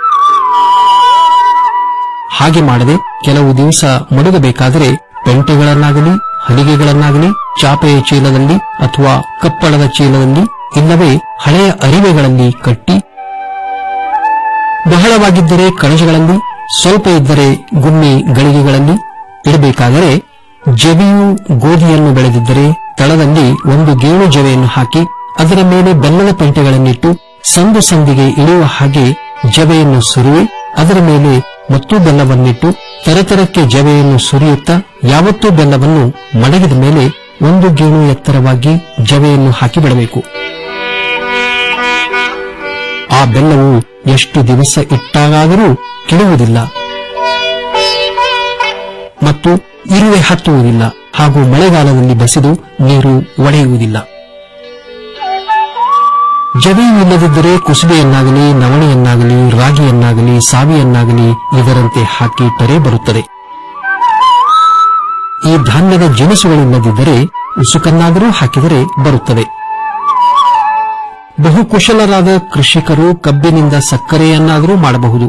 ಹಾಗೆ ಮಾಡದೆ ಕೆಲವು ದಿವಸ ಮಡಗಬೇಕಾದರೆ ಪೆಂಟೆಗಳನ್ನಾಗಲಿ ಹಲಿಗೆಗಳನ್ನಾಗಲಿ ಚಾಪೆಯ ಚೀಲದಲ್ಲಿ ಅಥವಾ ಕಪ್ಪಳದ ಚೀಲದಲ್ಲಿ ಇಲ್ಲವೇ ಹಳೆಯ ಅರಿವೆಗಳಲ್ಲಿ ಕಟ್ಟಿ ಬಹಳವಾಗಿದ್ದರೆ ಕಣಜಗಳಲ್ಲಿ ಸ್ವಲ್ಪ ಇದ್ದರೆ ಗುಮ್ಮಿ ಗಳಿಗೆಗಳಲ್ಲಿ ಇಡಬೇಕಾದರೆ ಜವಿಯು ಗೋಧಿಯನ್ನು ಬೆಳೆದಿದ್ದರೆ ತಳದಲ್ಲಿ ಒಂದು ಗೇಣು ಜವೆಯನ್ನು ಹಾಕಿ ಅದರ ಮೇಲೆ ಬೆಲ್ಲದ ಪೆಂಟೆಗಳನ್ನಿಟ್ಟು ಸಂದು ಸಂದಿಗೆ ಇಳಿಯುವ ಹಾಗೆ ಜವೆಯನ್ನು ಸುರಿವಿ ಅದರ ಮೇಲೆ ಮತ್ತೂ ಬೆಲ್ಲವನ್ನಿಟ್ಟು ತರತರಕ್ಕೆ ಜವೆಯನ್ನು ಸುರಿಯುತ್ತಾ ಯಾವತ್ತೂ ಬೆಲ್ಲವನ್ನು ಮಡಗಿದ ಮೇಲೆ ಒಂದು ಗೇಣು ಎತ್ತರವಾಗಿ ಜವೆಯನ್ನು ಹಾಕಿ ಬಿಡಬೇಕು ಆ ಬೆಲ್ಲವು ಎಷ್ಟು ದಿವಸ ಇಟ್ಟಾಗಾದರೂ ಕೆಡುವುದಿಲ್ಲ ಮತ್ತು ಇರುವೆ ಹತ್ತುವುದಿಲ್ಲ ಹಾಗೂ ಮಳೆಗಾಲದಲ್ಲಿ ಬಸಿದು ನೀರು ಒಡೆಯುವುದಿಲ್ಲ ಜವೆಯು ಇಲ್ಲದಿದ್ದರೆ ಕುಸುಬೆಯನ್ನಾಗಲಿ ನವಣೆಯನ್ನಾಗಲಿ ರಾಗಿಯನ್ನಾಗಲಿ ಸಾವಿಯನ್ನಾಗಲಿ ಇದರಂತೆ ಹಾಕಿ ಟರೆ ಬರುತ್ತದೆ ಈ ಧಾನ್ಯದ ಜಿನಸುಗಳಿಲ್ಲದಿದ್ದರೆ ಉಸುಕನ್ನಾದರೂ ಹಾಕಿದರೆ ಬರುತ್ತದೆ ಬಹುಕುಶಲರಾದ ಕೃಷಿಕರು ಕಬ್ಬಿನಿಂದ ಸಕ್ಕರೆಯನ್ನಾದರೂ ಮಾಡಬಹುದು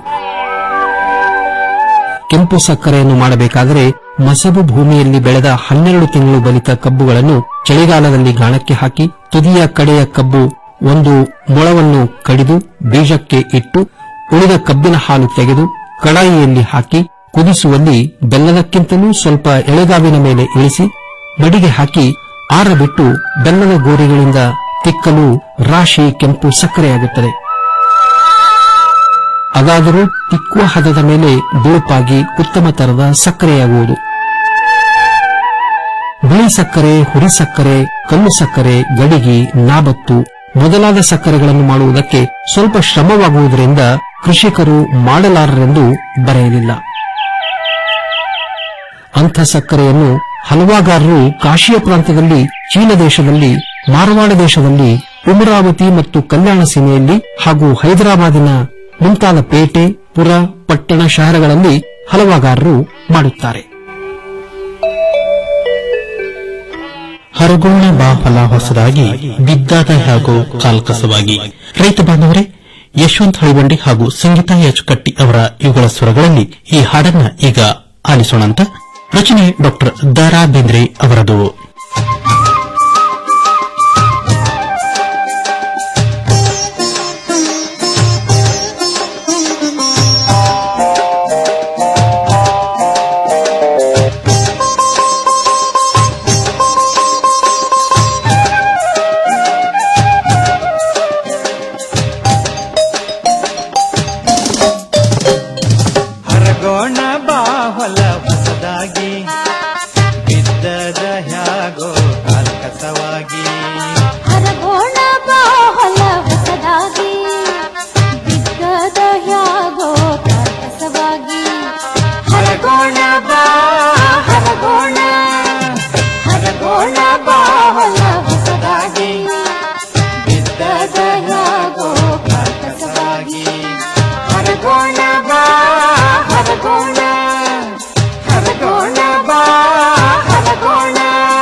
ಕೆಂಪು ಸಕ್ಕರೆಯನ್ನು ಮಾಡಬೇಕಾದರೆ ಮಸಬು ಭೂಮಿಯಲ್ಲಿ ಬೆಳೆದ ಹನ್ನೆರಡು ತಿಂಗಳು ಬಲಿತ ಕಬ್ಬುಗಳನ್ನು ಚಳಿಗಾಲದಲ್ಲಿ ಗಾಣಕ್ಕೆ ಹಾಕಿ ತುದಿಯ ಕಡೆಯ ಕಬ್ಬು ಒಂದು ಮೊಳವನ್ನು ಕಡಿದು ಬೀಜಕ್ಕೆ ಇಟ್ಟು ಉಳಿದ ಕಬ್ಬಿನ ಹಾಲು ತೆಗೆದು ಕಡಾಯಿಯಲ್ಲಿ ಹಾಕಿ ಕುದಿಸುವಲ್ಲಿ ಬೆಲ್ಲದಕ್ಕಿಂತಲೂ ಸ್ವಲ್ಪ ಎಳೆಗಾವಿನ ಮೇಲೆ ಇಳಿಸಿ ಮಡಿಗೆ ಹಾಕಿ ಆರಬಿಟ್ಟು ಬೆಲ್ಲದ ಗೋರಿಗಳಿಂದ ತಿಕ್ಕಲು ರಾಶಿ ಕೆಂಪು ಸಕ್ಕರೆಯಾಗುತ್ತದೆ ಅದಾದರೂ ತಿಕ್ಕುವ ಹದದ ಮೇಲೆ ಬಿಳುಪಾಗಿ ಉತ್ತಮ ತರದ ಸಕ್ಕರೆಯಾಗುವುದು ಬಿಳಿ ಸಕ್ಕರೆ ಹುರಿ ಸಕ್ಕರೆ ಕಲ್ಲು ಸಕ್ಕರೆ ಗಡಿಗಿ ನಾಬತ್ತು ಮೊದಲಾದ ಸಕ್ಕರೆಗಳನ್ನು ಮಾಡುವುದಕ್ಕೆ ಸ್ವಲ್ಪ ಶ್ರಮವಾಗುವುದರಿಂದ ಕೃಷಿಕರು ಮಾಡಲಾರರೆಂದು ಬರೆಯಲಿಲ್ಲ ಅಂಥ ಸಕ್ಕರೆಯನ್ನು ಹಲವಾಗಾರರು ಕಾಶಿಯ ಪ್ರಾಂತ್ಯದಲ್ಲಿ ಚೀನ ದೇಶದಲ್ಲಿ ಮಾರವಾಡ ದೇಶದಲ್ಲಿ ಉಮರಾವತಿ ಮತ್ತು ಕಲ್ಯಾಣ ಸೀಮೆಯಲ್ಲಿ ಹಾಗೂ ಹೈದರಾಬಾದಿನ ಮುಂತಾದ ಪೇಟೆ ಪುರ ಪಟ್ಟಣ ಶಹರಗಳಲ್ಲಿ ಹಲವಾಗಾರರು ಮಾಡುತ್ತಾರೆ ಹರಗೋಣ ಬಾ ಹೊಲ ಹೊಸದಾಗಿ ಬಿದ್ದಾದ ಹಾಗೂ ಕಾಲ್ಕಸವಾಗಿ ರೈತ ಬಾಂಧವರೇ ಯಶವಂತ್ ಹಳಿಬಂಡಿ ಹಾಗೂ ಸಂಗೀತಾ ಎಚ್ ಕಟ್ಟಿ ಅವರ ಇವುಗಳ ಸ್ವರಗಳಲ್ಲಿ ಈ ಹಾಡನ್ನ ಈಗ ಆಲಿಸೋಣಂತ ರಚನೆ ಡಾಕ್ಟರ್ ದಾರಾ ಬೇಂದ್ರೆ ಅವರದು ಹರಗೋಣ ಬಾ ಹೊಲ ಹೊಸದಾಗಿ ಬಿದ್ದದ ಹ್ಯಾಗೋ ಕಾಲ್ಕಸವಾಗಿ ಹರಗೋಣ ಬಾ ಹೊಲ ಹೊಸದಾಗಿ ಬಿದ್ದದ ಹ್ಯಾಗೋ ಕಾರ್ಕಸವಾಗಿ ಹರಗೋಣ ಬಾ ಹರಗೋಣ ಹರಗೋಣ ಬಾ ಹೊಲ ಹೊಸದಾಗಿ ಬಿದ್ದದ ಹ್ಯಾಗೋ ಕಾರ್ಕಸವಾಗಿ ಹರಗೋಣ ಬಾ ಹರಗೋಣ ಹರಗೋಣ ಬಾ ಹರಗೋಣ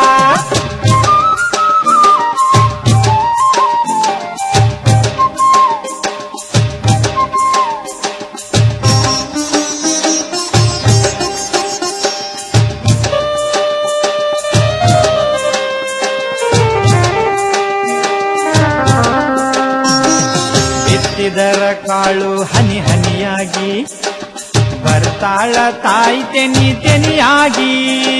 ಬಿತ್ತಿದರ ಕಾಳು ಹನಿ ಹನಿಯಾಗಿ ಬರ್ತಾಳ ತಾಯಿ ತೆನಿ ತೆನಿಯಾಗಿ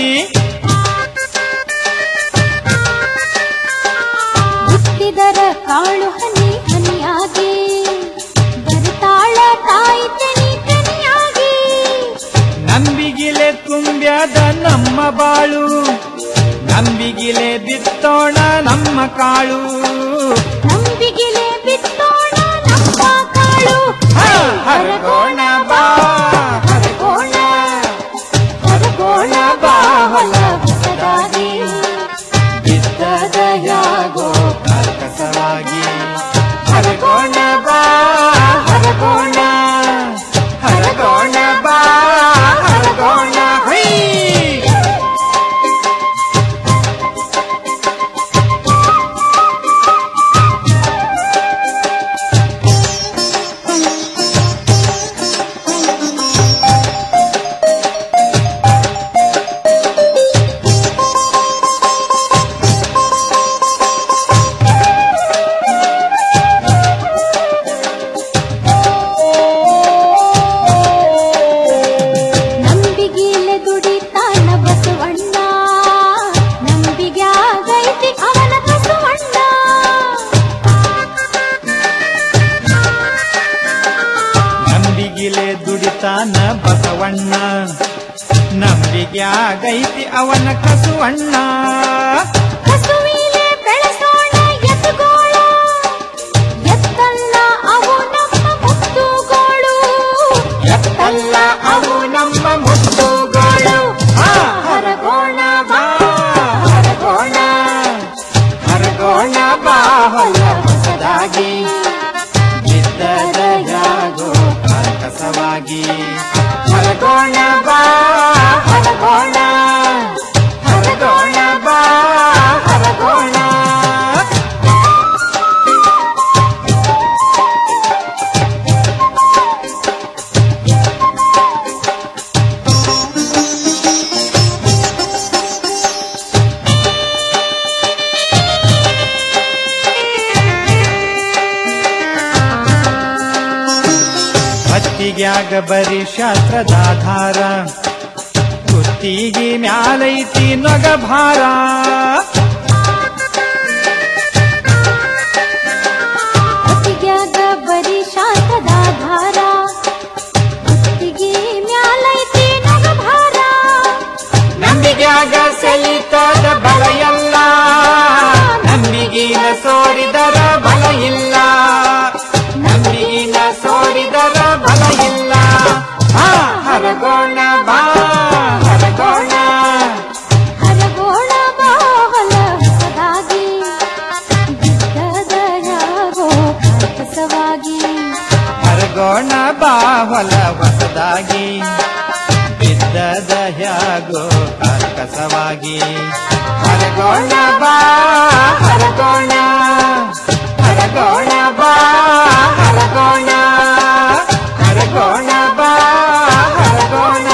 ಹುಟ್ಟಿದರ ಕಾಳು ಹನಿ ಹನಿಯಾಗಿ ಬರ್ತಾಳ ತಾಯಿ ತೆನಿ ತೆನಿಯಾಗಿ ನಂಬಿಗಿಲೆ ತುಂಬ್ಯಾದ ನಮ್ಮ ಬಾಳು ನಂಬಿಗಿಲೆ ಬಿತ್ತೋಣ ನಮ್ಮ ಕಾಳು ನಂಬಿಗಿಲೆ ಬಿತ್ತೋಣ ನಮ್ಮ ಕಾಳು ಹರಗೋಣ ಬಾ ಹರಗೋಣ ಹರಗೋಣ ಬಾ ಹೊಲ ಹೊಸದಾಗಿ ಬಿದ್ದದ ಯಾಗೋ ಕರ್ಕಸವಾಗಿ ಹರಗೋಣ ಬಾ ಹರಗೋಣ ಹರಗೋಣ ಬಾ ಹರಗೋಣ ಹುಯ್! ನಂಬಿಗಿಲೆ ದುಡಿತಾನ ಬಸವಣ್ಣ ನಂಬಿಗ್ಯಾಗೈತಿ ಅವನ ಬಸವಣ್ಣ ನಂಬಿಗಿಲೆ ದುಡಿತಾನ ಬಸವಣ್ಣ ನಂಬಿಗ್ಯಾಗೈತಿ ಅವನ ಕಸುವಣ್ಣ ಹಸುವಿಲೆ ಬೆಳೆಸೋಣ ಎತ್ತುಗೋಳ ಎತ್ತಲ್ಲ ಅವು ನಮ್ಮ ಮುತ್ತುಗೋಳು ಎತ್ತಲ್ಲ ಅವು ನಮ್ಮ ಮುತ್ತುಗೋಳು ಹರಗೋಣ ಬಾ ಹರಗೋಣ ಹರಗೋಣ ಬಾ ಹೊಲ ಹೊಸದಾಗಿ ಬಿದ್ದದ ಜಾಗೋ ಕರ್ಕಸವಾಗಿ ಹರಗೋಣ ಬಾ ಹರಗೋಣ ಹರಗೋಣ ಬಾ ಹರಗೋಣ ಭಕ್ತಿಗ್ಯಾಗ ಬರಿ ಶಾಸ್ತ್ರದಾಧಾರ ಕುತ್ತಿಗೆ ಮ್ಯಾಲೈತಿ ನೊಗ ಭಾರ ಹೊತ್ತಿಗ್ಯಾಗ ಬರೀ ಶಾಖದ ಧಾರ ಹೊತ್ತಿಗೆ ಮ್ಯಾಲೈತಿ ನಗ ಭಾರ ನಂಬಿಗ್ಯಾಗ ಸೆಲಿತದ ಬಲ ಎಲ್ಲ ನಂಬಿಗಿನ ಸೋರಿದರ ಬಲ ಇಲ್ಲ ನಂಬಿಗಿನ ಸೋರಿದರ ಬಲ ಇಲ್ಲ ಆ, ಹರಗೋಣ ಬಾ ಹರಗೋಣ ಹೊರಗೋಣ ಬಾ ಹೊಲ ಹೊಸದಾಗಿ ಬಿದ್ದದ ಹ್ಯಾಗೋ ಕರ್ಕಸವಾಗಿ ಹೊರಗೋಣ ಬಾ ಹರಗೋಣ ಹರಗೋಣ ಬಾ ಹರಗೋಣ ಹರಗೋಣ ಬಾ ಹರಗೋಣ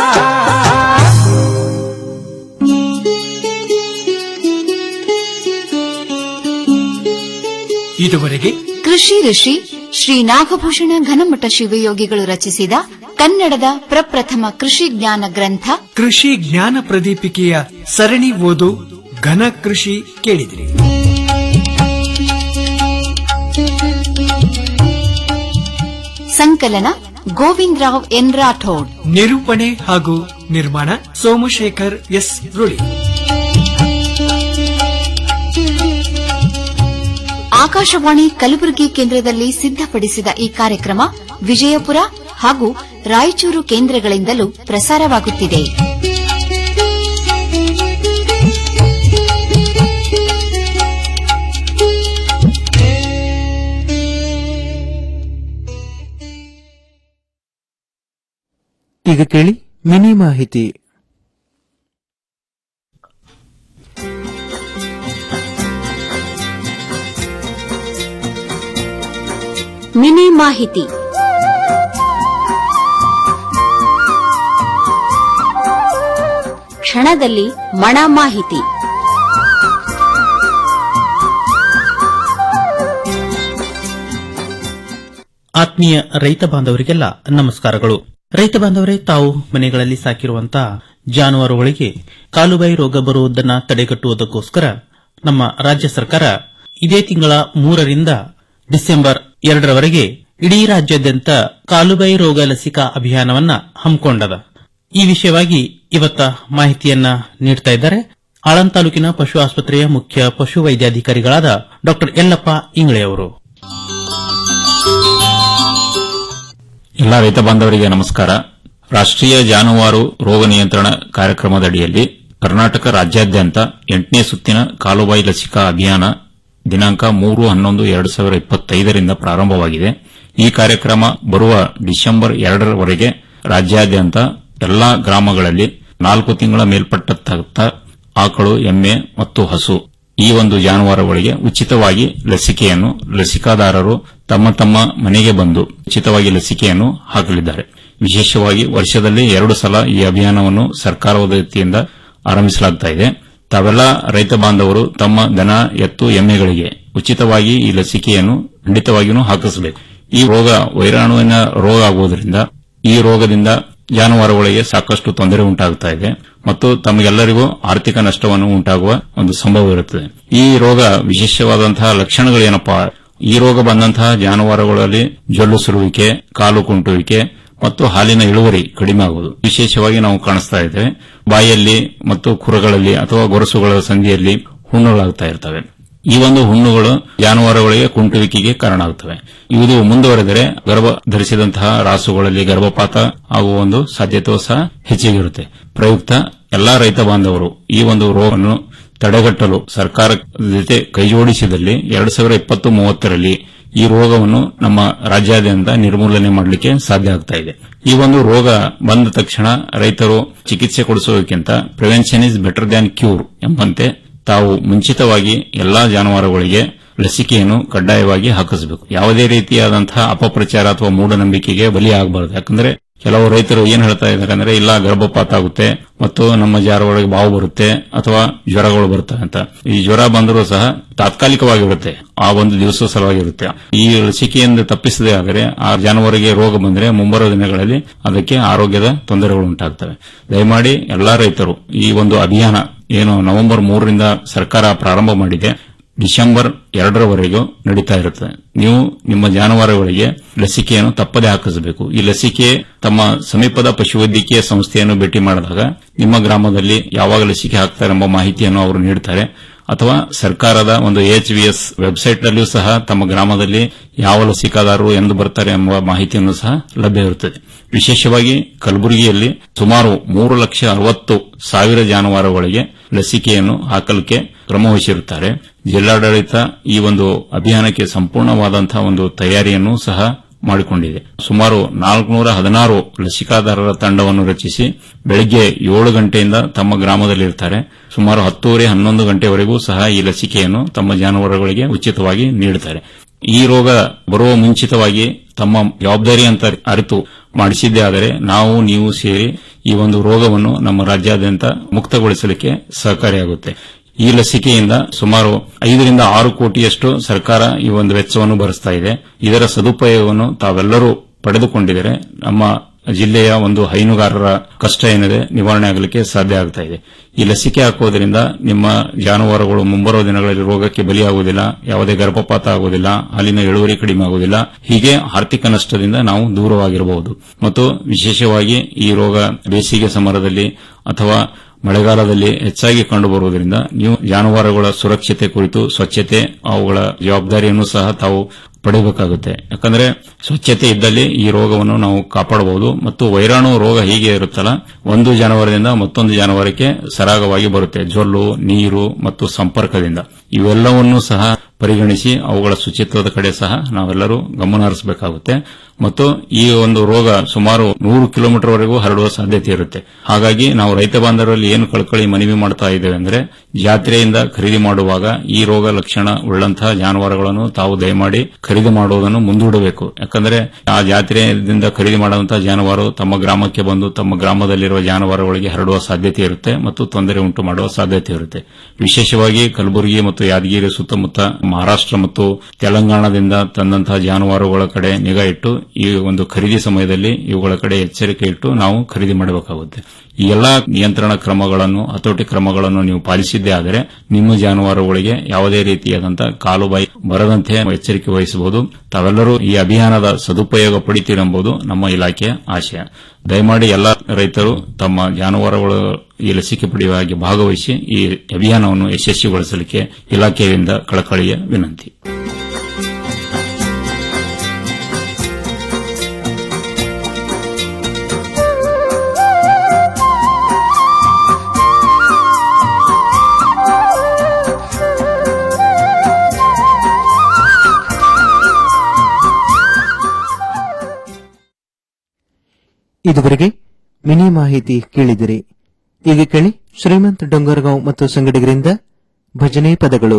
ಇದುವರೆಗೆ ಕೃಷಿ ಋಷಿ ಶ್ರೀ ನಾಗಭೂಷಣ ಘನಮಠ ಶಿವಯೋಗಿಗಳು ರಚಿಸಿದ ಕನ್ನಡದ ಪ್ರಪ್ರಥಮ ಕೃಷಿ ಜ್ಞಾನ ಗ್ರಂಥ ಕೃಷಿ ಜ್ಞಾನ ಪ್ರದೀಪಿಕೆಯ ಸರಣಿ ಓದು ಘನ ಕೃಷಿ ಕೇಳಿದಿರಿ ಸಂಕಲನ ಗೋವಿಂದ್ ರಾವ್ ಎನ್ ರಾಠೋಡ್ ನಿರೂಪಣೆ ಹಾಗೂ ನಿರ್ಮಾಣ ಸೋಮಶೇಖರ್ ಎಸ್ ರುಳಿ ಆಕಾಶವಾಣಿ ಕಲಬುರಗಿ ಕೇಂದ್ರದಲ್ಲಿ ಸಿದ್ಧಪಡಿಸಿದ ಈ ಕಾರ್ಯಕ್ರಮ ವಿಜಯಪುರ ಹಾಗೂ ರಾಯಚೂರು ಕೇಂದ್ರಗಳಿಂದಲೂ ಪ್ರಸಾರವಾಗುತ್ತಿದೆ ಈಗ ಕೇಳಿ ಮಿನಿ ಮಾಹಿತಿ ಮಿನಿ ಮಾಹಿತಿ ಕ್ಷಣದಲ್ಲಿ ಮಣ ಮಾಹಿತಿ ಆತ್ಮೀಯ ರೈತ ಬಾಂಧವರಿಗೆಲ್ಲ ನಮಸ್ಕಾರಗಳು ರೈತ ಬಾಂಧವರೇ ತಾವು ಮನೆಗಳಲ್ಲಿ ಸಾಕಿರುವಂತಹ ಜಾನುವಾರುಗಳಿಗೆ ಕಾಲುಬಾಯಿ ರೋಗ ಬರುವುದನ್ನ ತಡೆಗಟ್ಟುವುದಕ್ಕೋಸ್ಕರ ನಮ್ಮ ರಾಜ್ಯ ಸರ್ಕಾರ ಇದೇ ತಿಂಗಳ ಮೂರರಿಂದ ಡಿಸೆಂಬರ್ ಎರಡರವರೆಗೆ ಇಡೀ ರಾಜ್ಯಾದ್ಯಂತ ಕಾಲುಬಾಯಿ ರೋಗ ಲಸಿಕಾ ಅಭಿಯಾನವನ್ನ ಹಮ್ಮಿಕೊಂಡದ ಈ ವಿಷಯವಾಗಿ ಇವತ್ತ ಮಾಹಿತಿಯನ್ನ ನೀಡ್ತಾ ಇದ್ದಾರೆ ಆಳಂದ್ ತಾಲೂಕಿನ ಪಶು ಆಸ್ಪತ್ರೆಯ ಮುಖ್ಯ ಪಶು ವೈದ್ಯಾಧಿಕಾರಿಗಳಾದ ಡಾ ಯಲ್ಲಪ್ಪ ಇಂಗ್ಳೆಯವರು ಎಲ್ಲ ರೈತ ಬಾಂಧವರಿಗೆ ನಮಸ್ಕಾರ ರಾಷ್ಟ್ರೀಯ ಜಾನುವಾರು ರೋಗ ನಿಯಂತ್ರಣ ಕಾರ್ಯಕ್ರಮದಡಿಯಲ್ಲಿ ಕರ್ನಾಟಕ ರಾಜ್ಯಾದ್ಯಂತ ಎಂಟನೇ ಸುತ್ತಿನ ಕಾಲುಬಾಯಿ ಲಸಿಕಾ ಅಭಿಯಾನ ದಿನಾಂಕ ಮೂರು ಹನ್ನೊಂದು ಎರಡು ಸಾವಿರ ಇಪ್ಪತ್ತೈದರಿಂದ ಪ್ರಾರಂಭವಾಗಿದೆ ಈ ಕಾರ್ಯಕ್ರಮ ಬರುವ ಡಿಸೆಂಬರ್ ಎರಡರವರೆಗೆ ರಾಜ್ಯಾದ್ಯಂತ ಎಲ್ಲಾ ಗ್ರಾಮಗಳಲ್ಲಿ ನಾಲ್ಕು ತಿಂಗಳ ಮೇಲ್ಪಟ್ಟ ಆಕಳು ಎಮ್ಮೆ ಮತ್ತು ಹಸು ಈ ಒಂದು ಜಾನುವಾರುಗಳಿಗೆ ಉಚಿತವಾಗಿ ಲಸಿಕೆಯನ್ನು ಲಸಿಕಾದಾರರು ತಮ್ಮ ತಮ್ಮ ಮನೆಗೆ ಬಂದು ಉಚಿತವಾಗಿ ಲಸಿಕೆಯನ್ನು ಹಾಕಲಿದ್ದಾರೆ ವಿಶೇಷವಾಗಿ ವರ್ಷದಲ್ಲಿ ಎರಡು ಸಲ ಈ ಅಭಿಯಾನವನ್ನು ಸರ್ಕಾರದ ವತಿಯಿಂದ ಆರಂಭಿಸಲಾಗ್ತಾ ಇದೆ ತಾವೆಲ್ಲ ರೈತ ಬಾಂಧವರು ತಮ್ಮ ದನ ಎತ್ತು ಎಮ್ಮೆಗಳಿಗೆ ಉಚಿತವಾಗಿ ಈ ಲಸಿಕೆಯನ್ನು ಖಂಡಿತವಾಗಿಯೂ ಹಾಕಿಸಬೇಕು ಈ ರೋಗ ವೈರಾಣುವಿನ ರೋಗ ಆಗುವುದರಿಂದ ಈ ರೋಗದಿಂದ ಜಾನುವಾರುಗಳಿಗೆ ಸಾಕಷ್ಟು ತೊಂದರೆ ಉಂಟಾಗುತ್ತಾ ಇದೆ ಮತ್ತು ತಮಗೆಲ್ಲರಿಗೂ ಆರ್ಥಿಕ ನಷ್ಟವನ್ನು ಉಂಟಾಗುವ ಒಂದು ಸಂಭವ ಇರುತ್ತದೆ ಈ ರೋಗ ವಿಶೇಷವಾದಂತಹ ಲಕ್ಷಣಗಳೇನಪ್ಪಾ ಈ ರೋಗ ಬಂದಂತಹ ಜಾನುವಾರುಗಳಲ್ಲಿ ಜೊಲ್ಲು ಸುರುವಿಕೆ ಕಾಲು ಕುಂಟುವಿಕೆ ಮತ್ತು ಹಾಲಿನ ಇಳುವರಿ ಕಡಿಮೆ ಆಗುವುದು ವಿಶೇಷವಾಗಿ ನಾವು ಕಾಣಿಸ್ತಾ ಇದ್ದೇವೆ ಬಾಯಲ್ಲಿ ಮತ್ತು ಕುರಗಳಲ್ಲಿ ಅಥವಾ ಗೊರಸುಗಳ ಸಂಧಿಯಲ್ಲಿ ಹುಣ್ಣುಗಳಾಗ್ತಾ ಇರ್ತವೆ ಈ ಒಂದು ಹುಣ್ಣುಗಳು ಜಾನುವಾರುಗಳಿಗೆ ಕುಂಟುವಿಕೆಗೆ ಕಾರಣ ಆಗುತ್ತವೆ ಇದು ಮುಂದುವರೆದರೆ ಗರ್ಭ ಧರಿಸಿದಂತಹ ರಾಸುಗಳಲ್ಲಿ ಗರ್ಭಪಾತ ಆಗುವ ಒಂದು ಸಾಧ್ಯತೆಯೂ ಸಹ ಹೆಚ್ಚಿಗಿರುತ್ತೆ ಪ್ರಯುಕ್ತ ಎಲ್ಲಾ ರೈತ ಬಾಂಧವರು ಈ ಒಂದು ರೋಗವನ್ನು ತಡೆಗಟ್ಟಲು ಸರ್ಕಾರ ಜೊತೆ ಕೈಜೋಡಿಸಿದಲ್ಲಿ ಎರಡು ಸಾವಿರ ಇಪ್ಪತ್ತು ಮೂವತ್ತರಲ್ಲಿ ಈ ರೋಗವನ್ನು ನಮ್ಮ ರಾಜ್ಯಾದ್ಯಂತ ನಿರ್ಮೂಲನೆ ಮಾಡಲಿಕ್ಕೆ ಸಾಧ್ಯ ಆಗ್ತಾ ಇದೆ ಈ ಒಂದು ರೋಗ ಬಂದ ತಕ್ಷಣ ರೈತರು ಚಿಕಿತ್ಸೆ ಕೊಡಿಸುವುದಕ್ಕಿಂತ prevention is better than cure ಎಂಬಂತೆ ತಾವು ಮುಂಚಿತವಾಗಿ ಎಲ್ಲಾ ಜಾನುವಾರುಗಳಿಗೆ ಲಸಿಕೆಯನ್ನು ಕಡ್ಡಾಯವಾಗಿ ಹಾಕಿಸಬೇಕು ಯಾವುದೇ ರೀತಿಯಾದಂತಹ ಅಪಪ್ರಚಾರ ಅಥವಾ ಮೂಢನಂಬಿಕೆಗೆ ಬಲಿಯಾಗಬಾರದು ಯಾಕಂದ್ರೆ ಕೆಲವು ರೈತರು ಏನ್ ಹೇಳ್ತಾ ಇದ್ದಾರೆ ಅಂದ್ರೆ ಇಲ್ಲ ಗರ್ಭಪಾತ ಆಗುತ್ತೆ ಮತ್ತು ನಮ್ಮ ಜಾನುವಾರುಗಳಿಗೆ ಬಾವು ಬರುತ್ತೆ ಅಥವಾ ಜ್ವರಗಳು ಬರುತ್ತೆ ಅಂತ ಈ ಜ್ವರ ಬಂದರೂ ಸಹ ತಾತ್ಕಾಲಿಕವಾಗಿರುತ್ತೆ ಆ ಒಂದು ದಿವಸ ಸಲುವಾಗಿರುತ್ತೆ ಈ ಲಸಿಕೆಯಿಂದ ತಪ್ಪಿಸದೇ ಆದರೆ ಆ ಜಾನುವಾರಿಗೆ ರೋಗ ಬಂದರೆ ಮುಂಬರುವ ದಿನಗಳಲ್ಲಿ ಅದಕ್ಕೆ ಆರೋಗ್ಯದ ತೊಂದರೆಗಳು ಉಂಟಾಗ್ತವೆ ದಯಮಾಡಿ ಎಲ್ಲಾ ರೈತರು ಈ ಒಂದು ಅಭಿಯಾನ ಏನು ನವೆಂಬರ್ ಮೂರರಿಂದ ಸರ್ಕಾರ ಪ್ರಾರಂಭ ಮಾಡಿದೆ ಡಿಸೆಂಬರ್ ಎರಡರವರೆಗೂ ನಡೀತಾ ಇರುತ್ತದೆ ನೀವು ನಿಮ್ಮ ಜಾನುವಾರುಗಳಿಗೆ ಲಸಿಕೆಯನ್ನು ತಪ್ಪದೇ ಹಾಕಿಸಬೇಕು ಈ ಲಸಿಕೆ ತಮ್ಮ ಸಮೀಪದ ಪಶುವೈದ್ಯಕೀಯ ಸಂಸ್ಥೆಯನ್ನು ಭೇಟಿ ಮಾಡಿದಾಗ ನಿಮ್ಮ ಗ್ರಾಮದಲ್ಲಿ ಯಾವಾಗ ಲಸಿಕೆ ಹಾಕ್ತಾರೆ ಎಂಬ ಮಾಹಿತಿಯನ್ನು ಅವರು ನೀಡುತ್ತಾರೆ ಅಥವಾ ಸರ್ಕಾರದ ಒಂದು ಎಚ್ವಿಎಸ್ ವೆಬ್ಸೈಟ್ ನಲ್ಲಿಯೂ ಸಹ ತಮ್ಮ ಗ್ರಾಮದಲ್ಲಿ ಯಾವ ಲಸಿಕಾದಾರರು ಎಂದು ಬರ್ತಾರೆ ಎಂಬ ಮಾಹಿತಿಯನ್ನು ಸಹ ಲಭ್ಯವಿರುತ್ತದೆ ವಿಶೇಷವಾಗಿ ಕಲಬುರಗಿಯಲ್ಲಿ ಸುಮಾರು ಮೂರು ಲಕ್ಷ ಅರವತ್ತು ಸಾವಿರ ಜಾನುವಾರುಗಳಿಗೆ ಲಸಿಕೆಯನ್ನು ಹಾಕಲಿಕ್ಕೆ ಕ್ರಮವಹಿಸಿರುತ್ತಾರೆ ಜಿಲ್ಲಾಡಳಿತ ಈ ಒಂದು ಅಭಿಯಾನಕ್ಕೆ ಸಂಪೂರ್ಣವಾದಂತಹ ಒಂದು ತಯಾರಿಯನ್ನು ಸಹ ಮಾಡಿಕೊಂಡಿದೆ ಸುಮಾರು ನಾಲ್ಕುನೂರ ಹದಿನಾರು ಲಸಿಕಾದಾರರ ತಂಡವನ್ನು ರಚಿಸಿ ಬೆಳಗ್ಗೆ ಏಳು ಗಂಟೆಯಿಂದ ತಮ್ಮ ಗ್ರಾಮದಲ್ಲಿರ್ತಾರೆ ಸುಮಾರು ಹತ್ತೂವರೆ ಹನ್ನೊಂದು ಗಂಟೆವರೆಗೂ ಸಹ ಈ ಲಸಿಕೆಯನ್ನು ತಮ್ಮ ಜಾನುವಾರುಗಳಿಗೆ ಉಚಿತವಾಗಿ ನೀಡುತ್ತಾರೆ ಈ ರೋಗ ಬರುವ ಮುಂಚಿತವಾಗಿ ತಮ್ಮ ಜವಾಬ್ದಾರಿ ಅಂತ ಅರಿತು ಮಾಡಿಸಿದ್ದೇ ಆದರೆ ನಾವು ನೀವು ಸೇರಿ ಈ ಒಂದು ರೋಗವನ್ನು ನಮ್ಮ ರಾಜ್ಯಾದ್ಯಂತ ಮುಕ್ತಗೊಳಿಸಲಿಕ್ಕೆ ಸಹಕಾರಿಯಾಗುತ್ತೆ ಈ ಲಸಿಕೆಯಿಂದ ಸುಮಾರು ಐದರಿಂದ ಆರು ಕೋಟಿಯಷ್ಟು ಸರ್ಕಾರ ಈ ಒಂದು ವೆಚ್ಚವನ್ನು ಭರಿಸ್ತಾ ಇದೆ ಇದರ ಸದುಪಯೋಗವನ್ನು ತಾವೆಲ್ಲರೂ ಪಡೆದುಕೊಂಡಿದ್ದರೆ ನಮ್ಮ ಜಿಲ್ಲೆಯ ಒಂದು ಹೈನುಗಾರರ ಕಷ್ಟ ಏನಿದೆ ನಿವಾರಣೆ ಆಗಲಿಕ್ಕೆ ಸಾಧ್ಯ ಆಗ್ತಾ ಇದೆ ಈ ಲಸಿಕೆ ಹಾಕುವುದರಿಂದ ನಿಮ್ಮ ಜಾನುವಾರುಗಳು ಮುಂಬರುವ ದಿನಗಳಲ್ಲಿ ರೋಗಕ್ಕೆ ಬಲಿಯಾಗುವುದಿಲ್ಲ ಯಾವುದೇ ಗರ್ಭಪಾತ ಆಗುವುದಿಲ್ಲ ಹಾಲಿನ ಇಳುವರಿ ಕಡಿಮೆ ಆಗುವುದಿಲ್ಲ ಹೀಗೆ ಆರ್ಥಿಕ ನಷ್ಟದಿಂದ ನಾವು ದೂರವಾಗಿರಬಹುದು ಮತ್ತು ವಿಶೇಷವಾಗಿ ಈ ರೋಗ ಬೇಸಿಗೆ ಸಮರದಲ್ಲಿ ಅಥವಾ ಮಳೆಗಾಲದಲ್ಲಿ ಹೆಚ್ಚಾಗಿ ಕಂಡುಬರುವುದರಿಂದ ನೀವು ಜಾನುವಾರುಗಳ ಸುರಕ್ಷತೆ ಕುರಿತು ಸ್ವಚ್ಛತೆ ಅವುಗಳ ಜವಾಬ್ದಾರಿಯನ್ನು ಸಹ ತಾವು ಪಡೆಯಬೇಕಾಗುತ್ತೆ ಯಾಕಂದ್ರೆ ಸ್ವಚ್ಛತೆ ಇದ್ದಲ್ಲಿ ಈ ರೋಗವನ್ನು ನಾವು ಕಾಪಾಡಬಹುದು ಮತ್ತು ವೈರಾಣು ರೋಗ ಹೀಗೆ ಇರುತ್ತಲ್ಲ ಒಂದು ಜಾನುವಾರದಿಂದ ಮತ್ತೊಂದು ಜಾನುವಾರಕ್ಕೆ ಸರಾಗವಾಗಿ ಬರುತ್ತೆ ಜೊಲ್ಲು ನೀರು ಮತ್ತು ಸಂಪರ್ಕದಿಂದ ಇವೆಲ್ಲವನ್ನೂ ಸಹ ಪರಿಗಣಿಸಿ ಅವುಗಳ ಶುಚಿತ್ವದ ಕಡೆ ಸಹ ನಾವೆಲ್ಲರೂ ಗಮನ ಹರಿಸಬೇಕಾಗುತ್ತೆ ಮತ್ತು ಈ ಒಂದು ರೋಗ ಸುಮಾರು ನೂರು ಕಿಲೋಮೀಟರ್ ವರೆಗೂ ಹರಡುವ ಸಾಧ್ಯತೆ ಇರುತ್ತೆ ಹಾಗಾಗಿ ನಾವು ರೈತ ಬಾಂಧವರಲ್ಲಿ ಏನು ಕಳ್ಕಳಿ ಮನವಿ ಮಾಡ್ತಾ ಇದ್ದೇವೆ ಅಂದ್ರೆ ಜಾತ್ರೆಯಿಂದ ಖರೀದಿ ಮಾಡುವಾಗ ಈ ರೋಗ ಲಕ್ಷಣ ಉಳ್ಳಂತಹ ಜಾನುವಾರುಗಳನ್ನು ತಾವು ದಯಮಾಡಿ ಖರೀದಿ ಮಾಡುವುದನ್ನು ಮುಂದೂಡಬೇಕು ಯಾಕಂದ್ರೆ ಆ ಜಾತ್ರೆಯಿಂದ ಖರೀದಿ ಮಾಡುವಂತಹ ಜಾನುವಾರು ತಮ್ಮ ಗ್ರಾಮಕ್ಕೆ ಬಂದು ತಮ್ಮ ಗ್ರಾಮದಲ್ಲಿರುವ ಜಾನುವಾರುಗಳಿಗೆ ಹರಡುವ ಸಾಧ್ಯತೆ ಇರುತ್ತೆ ಮತ್ತು ತೊಂದರೆ ಉಂಟು ಮಾಡುವ ಸಾಧ್ಯತೆ ಇರುತ್ತೆ ವಿಶೇಷವಾಗಿ ಕಲಬುರಗಿ ಮತ್ತು ಯಾದಗಿರಿ ಸುತ್ತಮುತ್ತ ಮಹಾರಾಷ್ಟ್ರ ಮತ್ತು ತೆಲಂಗಾಣದಿಂದ ತಂದಂತಹ ಜಾನುವಾರುಗಳ ಕಡೆ ನಿಗಾ ಇಟ್ಟು ಈ ಒಂದು ಖರೀದಿ ಸಮಯದಲ್ಲಿ ಇವುಗಳ ಕಡೆ ಎಚ್ಚರಿಕೆ ಇಟ್ಟು ನಾವು ಖರೀದಿ ಮಾಡಬೇಕಾಗುತ್ತೆ ಈ ಎಲ್ಲಾ ನಿಯಂತ್ರಣ ಕ್ರಮಗಳನ್ನು ಹತೋಟಿ ಕ್ರಮಗಳನ್ನು ನೀವು ಪಾಲಿಸಿದ್ದೇ ಆದರೆ ನಿಮ್ಮ ಜಾನುವಾರುಗಳಿಗೆ ಯಾವುದೇ ರೀತಿಯಾದಂತಹ ಕಾಲುಬಾಯಿ ಬರದಂತೆ ಎಚ್ಚರಿಕೆ ವಹಿಸಬಹುದು ತಾವೆಲ್ಲರೂ ಈ ಅಭಿಯಾನದ ಸದುಪಯೋಗ ಪಡಿತೀರೆಂಬುದು ನಮ್ಮ ಇಲಾಖೆಯ ಆಶಯ ದಯಮಾಡಿ ಎಲ್ಲಾ ರೈತರು ತಮ್ಮ ಜಾನುವಾರುಗಳು ಈ ಲಸಿಕೆ ಪಡೆಯುವ ಹಾಗೆ ಭಾಗವಹಿಸಿ ಈ ಅಭಿಯಾನವನ್ನು ಯಶಸ್ವಿಗೊಳಿಸಲಿಕ್ಕೆ ಇಲಾಖೆಯಿಂದ ಕಳಕಳಿಯ ವಿನಂತಿ ಇದುವರೆಗೆ ಮಿನಿ ಮಾಹಿತಿ ಕೇಳಿದಿರಿ ಈಗ ಕೇಳಿ ಶ್ರೀಮಂತ್ ಡೊಂಗರ್ಗಾಂವ್ ಮತ್ತು ಸಂಗಡಿಗರಿಂದ ಭಜನೆ ಪದಗಳು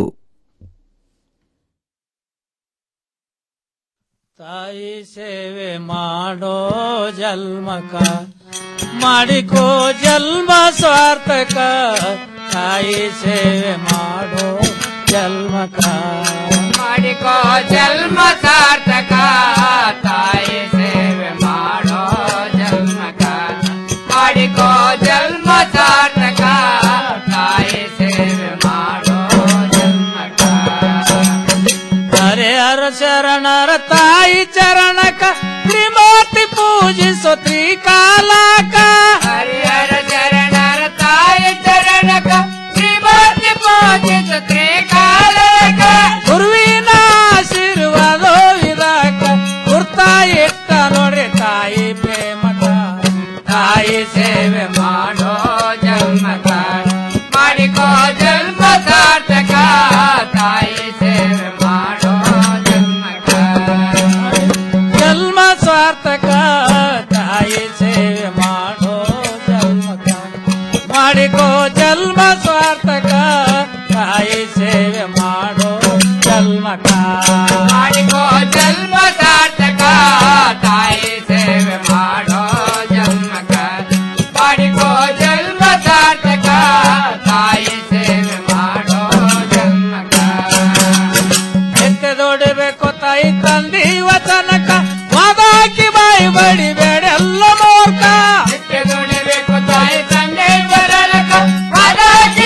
ತಾಯಿ ಸೇವೆ ಮಾಡೋ ಜನ್ಮಕ ಮಾಡಿಕೋ ಜನ್ಮ ಸ್ವಾರ್ಥಕ ತಾಯಿ ಸೇವೆ ಮಾಡೋ ಜನ್ಮಕ ಮಾಡಿಕೋ ಜನ್ಮ ಸಾರ್ಥಕ ತಾಯಿ ಸೇವೆ ಮಾಡೋ ಜನ್ಮಕ ಮಾಡಿಕೋ ಜನ್ಮ ಸಾರ್ಥಕ ತಾಯಿ ಸೇವೆ ಮಾಡೋ ಜನ್ಮಕ ಹರೆ ಹರ ಶರಣರ ತಾಯಿ ಚರಣಕ ತ್ರಿಮೂರ್ತಿ ಪೂಜಿಸೋ ತ್ರಿಕಾಲಕ ಹರಿಹರ ಶರಣರ ತಾಯಿ ಚರಣಕ ಶ್ರೀಮೂರ್ತಿ ಪೂಜಿಸ ತ್ರಿಕಾಲಕ ಗುರುವಿನ ಆಶೀರ್ವಾದ ವಿದಾಕ ಗುರ್ತಾ ಇಟ್ಟ ನೋಡ್ರಿ ತಾಯಿ ಪ್ರೇಮಕ ತಾಯಿ ಸೇವೆ ಮಾಡೋ ಜನ್ಮಕ ಮಾಡಿಕೋ ಜನ್ಮ ಸಾರ್ಥಕ ತಾಯಿ ಸೇವೆ ಮಾಡೋ ಜನ್ಮಕ ಜನ್ಮ ಸ್ವಾರ್ಥಕ ತಾಯಿ ಸೇವೆ ಮಾಡೋ ಜನ್ಮಕ ಮಾಡಿಕೋ ಜನ್ಮ ಸ್ವಾರ್ಥಕ ತಾಯಿ ಸೇವೆ ಮಾಡೋ ಜನ್ಮಕ ಮಾಡಿಕೋ ಜನ್ಮ ಸಾರ್ಥಕ ತಾಯಿ ಸೇವೆ ಮಾಡೋ ಜನ್ಮಕ ಮಾಡಿಕೋ ಜನ್ಮ ಸಾರ್ಥಕ ತಾಯಿ ಸೇವೆ ಮಾಡೋ ಜನ್ಮಕ ಎತ್ತೆ ದೊಡಿಬೇಕು ತಾಯಿ ತಂದಿ ವಚನಕ ಮಾದಾಕಿ ಬಾಯಿ ಬಡಿಬೇಡೆಲ್ಲ ಮೂರ್ಖ ಎತ್ತೆ ದುಡಿಬೇಕು ತಾಯಿ ತಂದೆ ಬರಲಕ ಮಾದಾಕಿ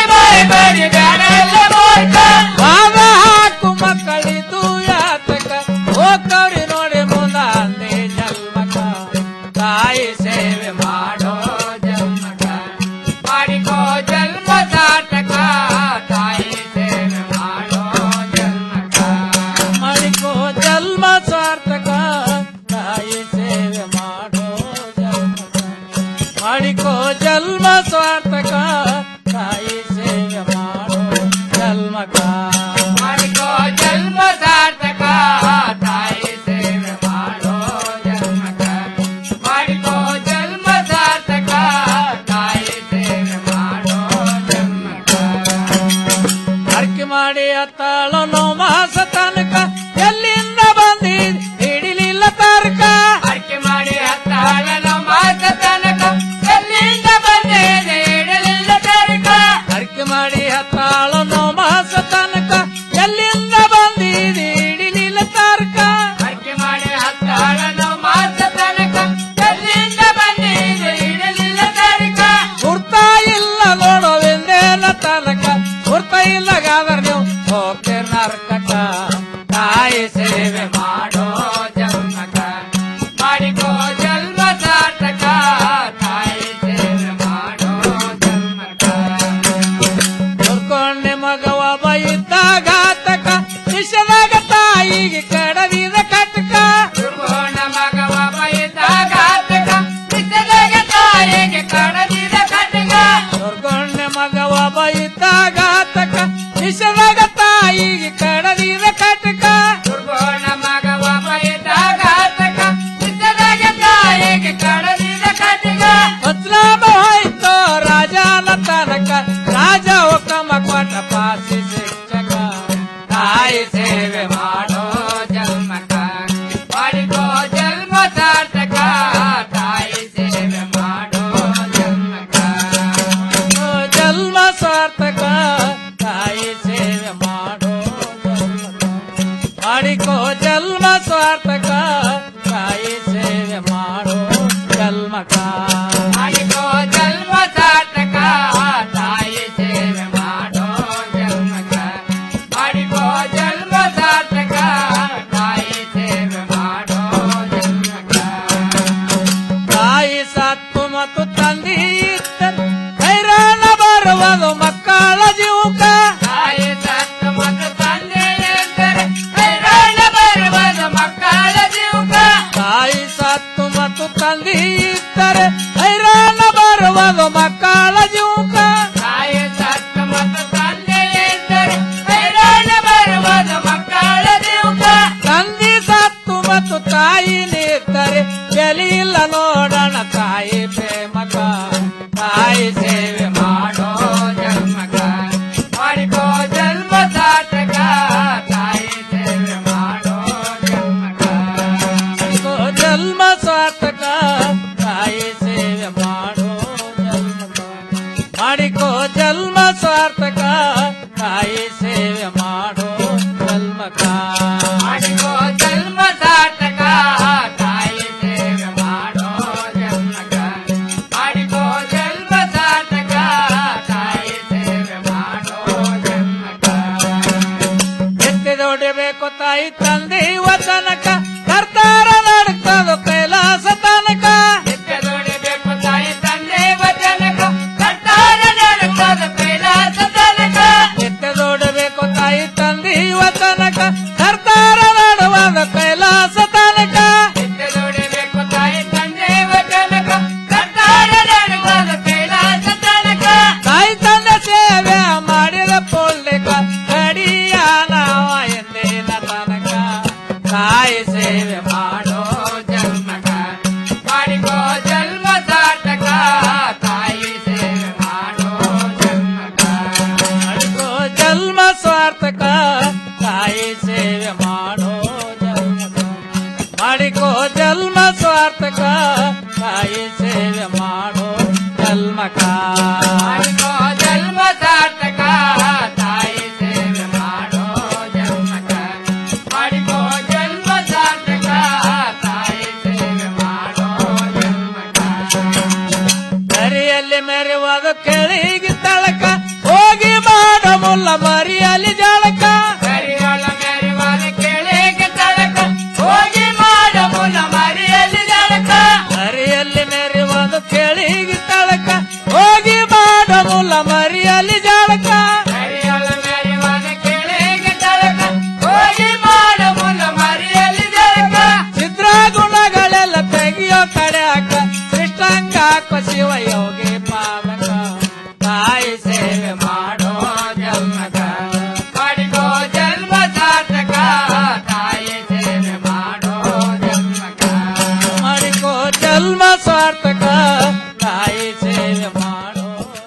ಸತ್ತು ಮತ್ತು ತಂದೆ ಇದ್ದರೆ ಹೈರಾಣ ಬರುವುದು ಮಕ್ಕಳ ಜೀವಕ ತಾಯಿ ಸತ್ತು ಮತ್ತು ತಂದೆ ಇದ್ದರೆ ಹೈರಾಣ ಬರುವುದು ಮಕ್ಕಳ ಜೀವಕ ತಂದೆ ಸತ್ತು ಮತ್ತು ತಾಯಿ ನಿದ್ದರೆ ಬೆಲೆ ಇಲ್ಲ ನೋಡೋಣ ತಾಯಿ ಪ್ರೇಮಕ ತಾಯಿ ಸೇವೆ ಮಾಡೋ ಜನ್ಮಕ ಮಾಡಿಕೋ ಜನ್ಮ ಸಾರ್ಥಕ ತಾಯಿ ಸೇವೆ ಮಾಡೋ ಜನ್ಮಕ ಮಾಡಿಕೋ ಜನ್ಮ ಸಾರ್ಥಕ ತಾಯಿ ಸೇವೆ ಮಾಡೋ ಜನ್ಮಕ ಮಾಡಿಕೋ ಜನ್ಮ ಸಾರ್ಥಕ ತಾಯಿ ಸೇವೆ ಮಾಡೋ ಜನ್ಮಕ ಮಾಡಿಕೋ ಜನ್ಮ ಸಾರ್ಥಕ ತಾಯಿ ಸೇವೆ ಮಾಡೋ ಜನ್ಮಕ ಮಾಡಿಕೋ ಜನ್ಮ ಸಾರ್ಥಕ ತಾಯಿ ಸೇವೆ ಮಾಡೋ ಜನ್ಮಕ ಎತ್ತಿದೊಡಿಬೇಕು ತಾಯಿ ತಂದೆ ವಚನಕ ಕರ್ತಾರ ನಡ್ತದ ಕೈಲಾಸ ತನಕ ಎತ್ತಿದೊಡಿಬೇಕು ತಾಯಿ ತಂದೆ ವಚನಕ ಕರ್ತಾರ ನಡ್ತದ ಕೈಲಾಸ ತನಕ ಎತ್ತಿದೊಡಬೇಕು ತಾಯಿ ತಂದೆ ವಚನಕ ಕರ್ತಾರ ನಡುವದ ಕೈಲಾಸ ತನಕ ಎತ್ತಿದೊಡಿಬೇಕು ತಾಯಿ ತಂದೆ ವಚನಕ ಕರ್ತಾರ ನಡುವದ ಕೈಲಾಸ ತನಕ ತಾಯಿ ತಂದೆ ಸೇವೆ ಮಾಡಿದ ಪುಳ್ಳಿಕ ಕಡಿಯ ನಾವ ಎಂದಿನ ತನಕ ತಾಯಿ ಸೇವೆ ಮಾಡೋ ಜನ್ಮಕ ಮಾಡಿಕೋ ಜನ್ಮ ಸಾರ್ಥಕ ತಾಯಿ ಸೇವೆ ಮಾಡೋ ಜನ್ಮಕ ಮಾಡಿಕೋ ಜನ್ಮ ಸ್ವಾರ್ಥಕ ತಾಯಿ ಸೇವೆ ಮಾಡೋ ಜನ್ಮಕ ಮಾಡಿಕೋ ಜನ್ಮ ಸ್ವಾರ್ಥಕ ತಾಯಿ ಸೇವೆ ಮಾಡೋ ಜನ್ಮಕ ಮಾಡಿಕೋ ಜನ್ಮ ಸಾರ್ಥಕ ತಾಯಿ ಸೇವೆ ಮಾಡೋ ಜನ್ಮಕ ಮಾಡಿಕೋ ಜನ್ಮ ಸಾರ್ಥಕ ತಾಯಿ ಸೇವೆ ಮಾಡೋ ಜನ್ಮಕ ಮರಿಯಲ್ಲಿ ಮೆರೆಯುವಾಗ ಕೆಳಗೆ ತಳಕ ಹೋಗಿ ಮಾಡ ಮುಲ್ಲ ಮರಿಯಲ್ಲಿ ಜಳಕ ಕರಿಯೊಳ ಮೆರೆಯುವಾಗ ಕೆಳಗೆ ತಳಕ ಹೋಗಿ ಮಾಡ ಮುಲ್ಲ ಮರಿಯಲ್ಲಿ ಜಳಕ ಮರಿಯಲ್ಲಿ ಮೆರೆಯುವಾಗ ಕೆಳಗೆ ತಳಕ ಹೋಗಿ ಮಾಡ ಮುಲ್ಲ ಮರಿಯಲ್ಲಿ ಜಳಕ ಕರಿಯೊಳ ಮೆರೆಯುವಾಗ ಕೆಳಗೆ ತಳಕ ಹೋಗಿ ಮಾಡ ಮುಲ್ಲ ಮರಿಯಲ್ಲಿ ಜಳಕ ಚಿತ್ರ ಗುಣಗಳೆಲ್ಲ ತೆಗಿಯೋ ಕಡೆಯಾಕ ಕೃಷ್ಣಂಗ ಶಿವ ಯೋಗಿ ಪಾದಕ ತಾಯಿ ಸೇವೆ ಮಾಡೋ ಜನ್ಮಕ ಮಾಡಿಕೋ ಜನ್ಮ ಸಾರ್ಥಕ ತಾಯಿ ಸೇವೆ ಮಾಡೋ ಜನ್ಮಕ ಮಾಡಿಕೋ ಜನ್ಮ ಸಾರ್ಥಕ ತಾಯಿ ಸೇವೆ ಮಾಡೋ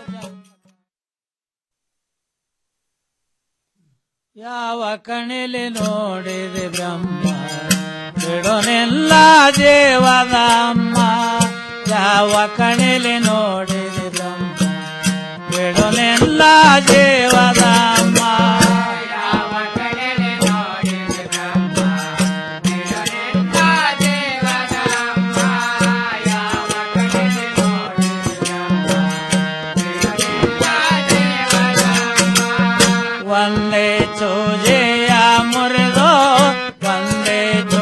ಯಾವ ಕಣಿಲಿ ನೋಡಿದೆ ಬ್ರಹ್ಮ ಬಿಡೋನೆಲ್ಲ ಜೀವದ ಅಮ್ಮ ಯಾವ ಕಣಿಲಿ ನೋಡಿದೆ ಬ್ರಹ್ಮ ಬಿಡೋನೆಲ್ಲ ಜೀವದ ಅಮ್ಮ ಯಾವ ಕಡೆಯಲ್ಲಿ ನೋಡಿದೆ ಬ್ರಹ್ಮ ಬಿಡಲೆಲ್ಲ ದೇವರ ಅಮ್ಮ ಯಾವ ಕಡೆಯಲ್ಲಿ ನೋಡಿದೆ ಬ್ರಹ್ಮ ಬಿಡಲೆಲ್ಲ ದೇವರ ಅಮ್ಮ ಒಂದೇ ಚೂಜೆ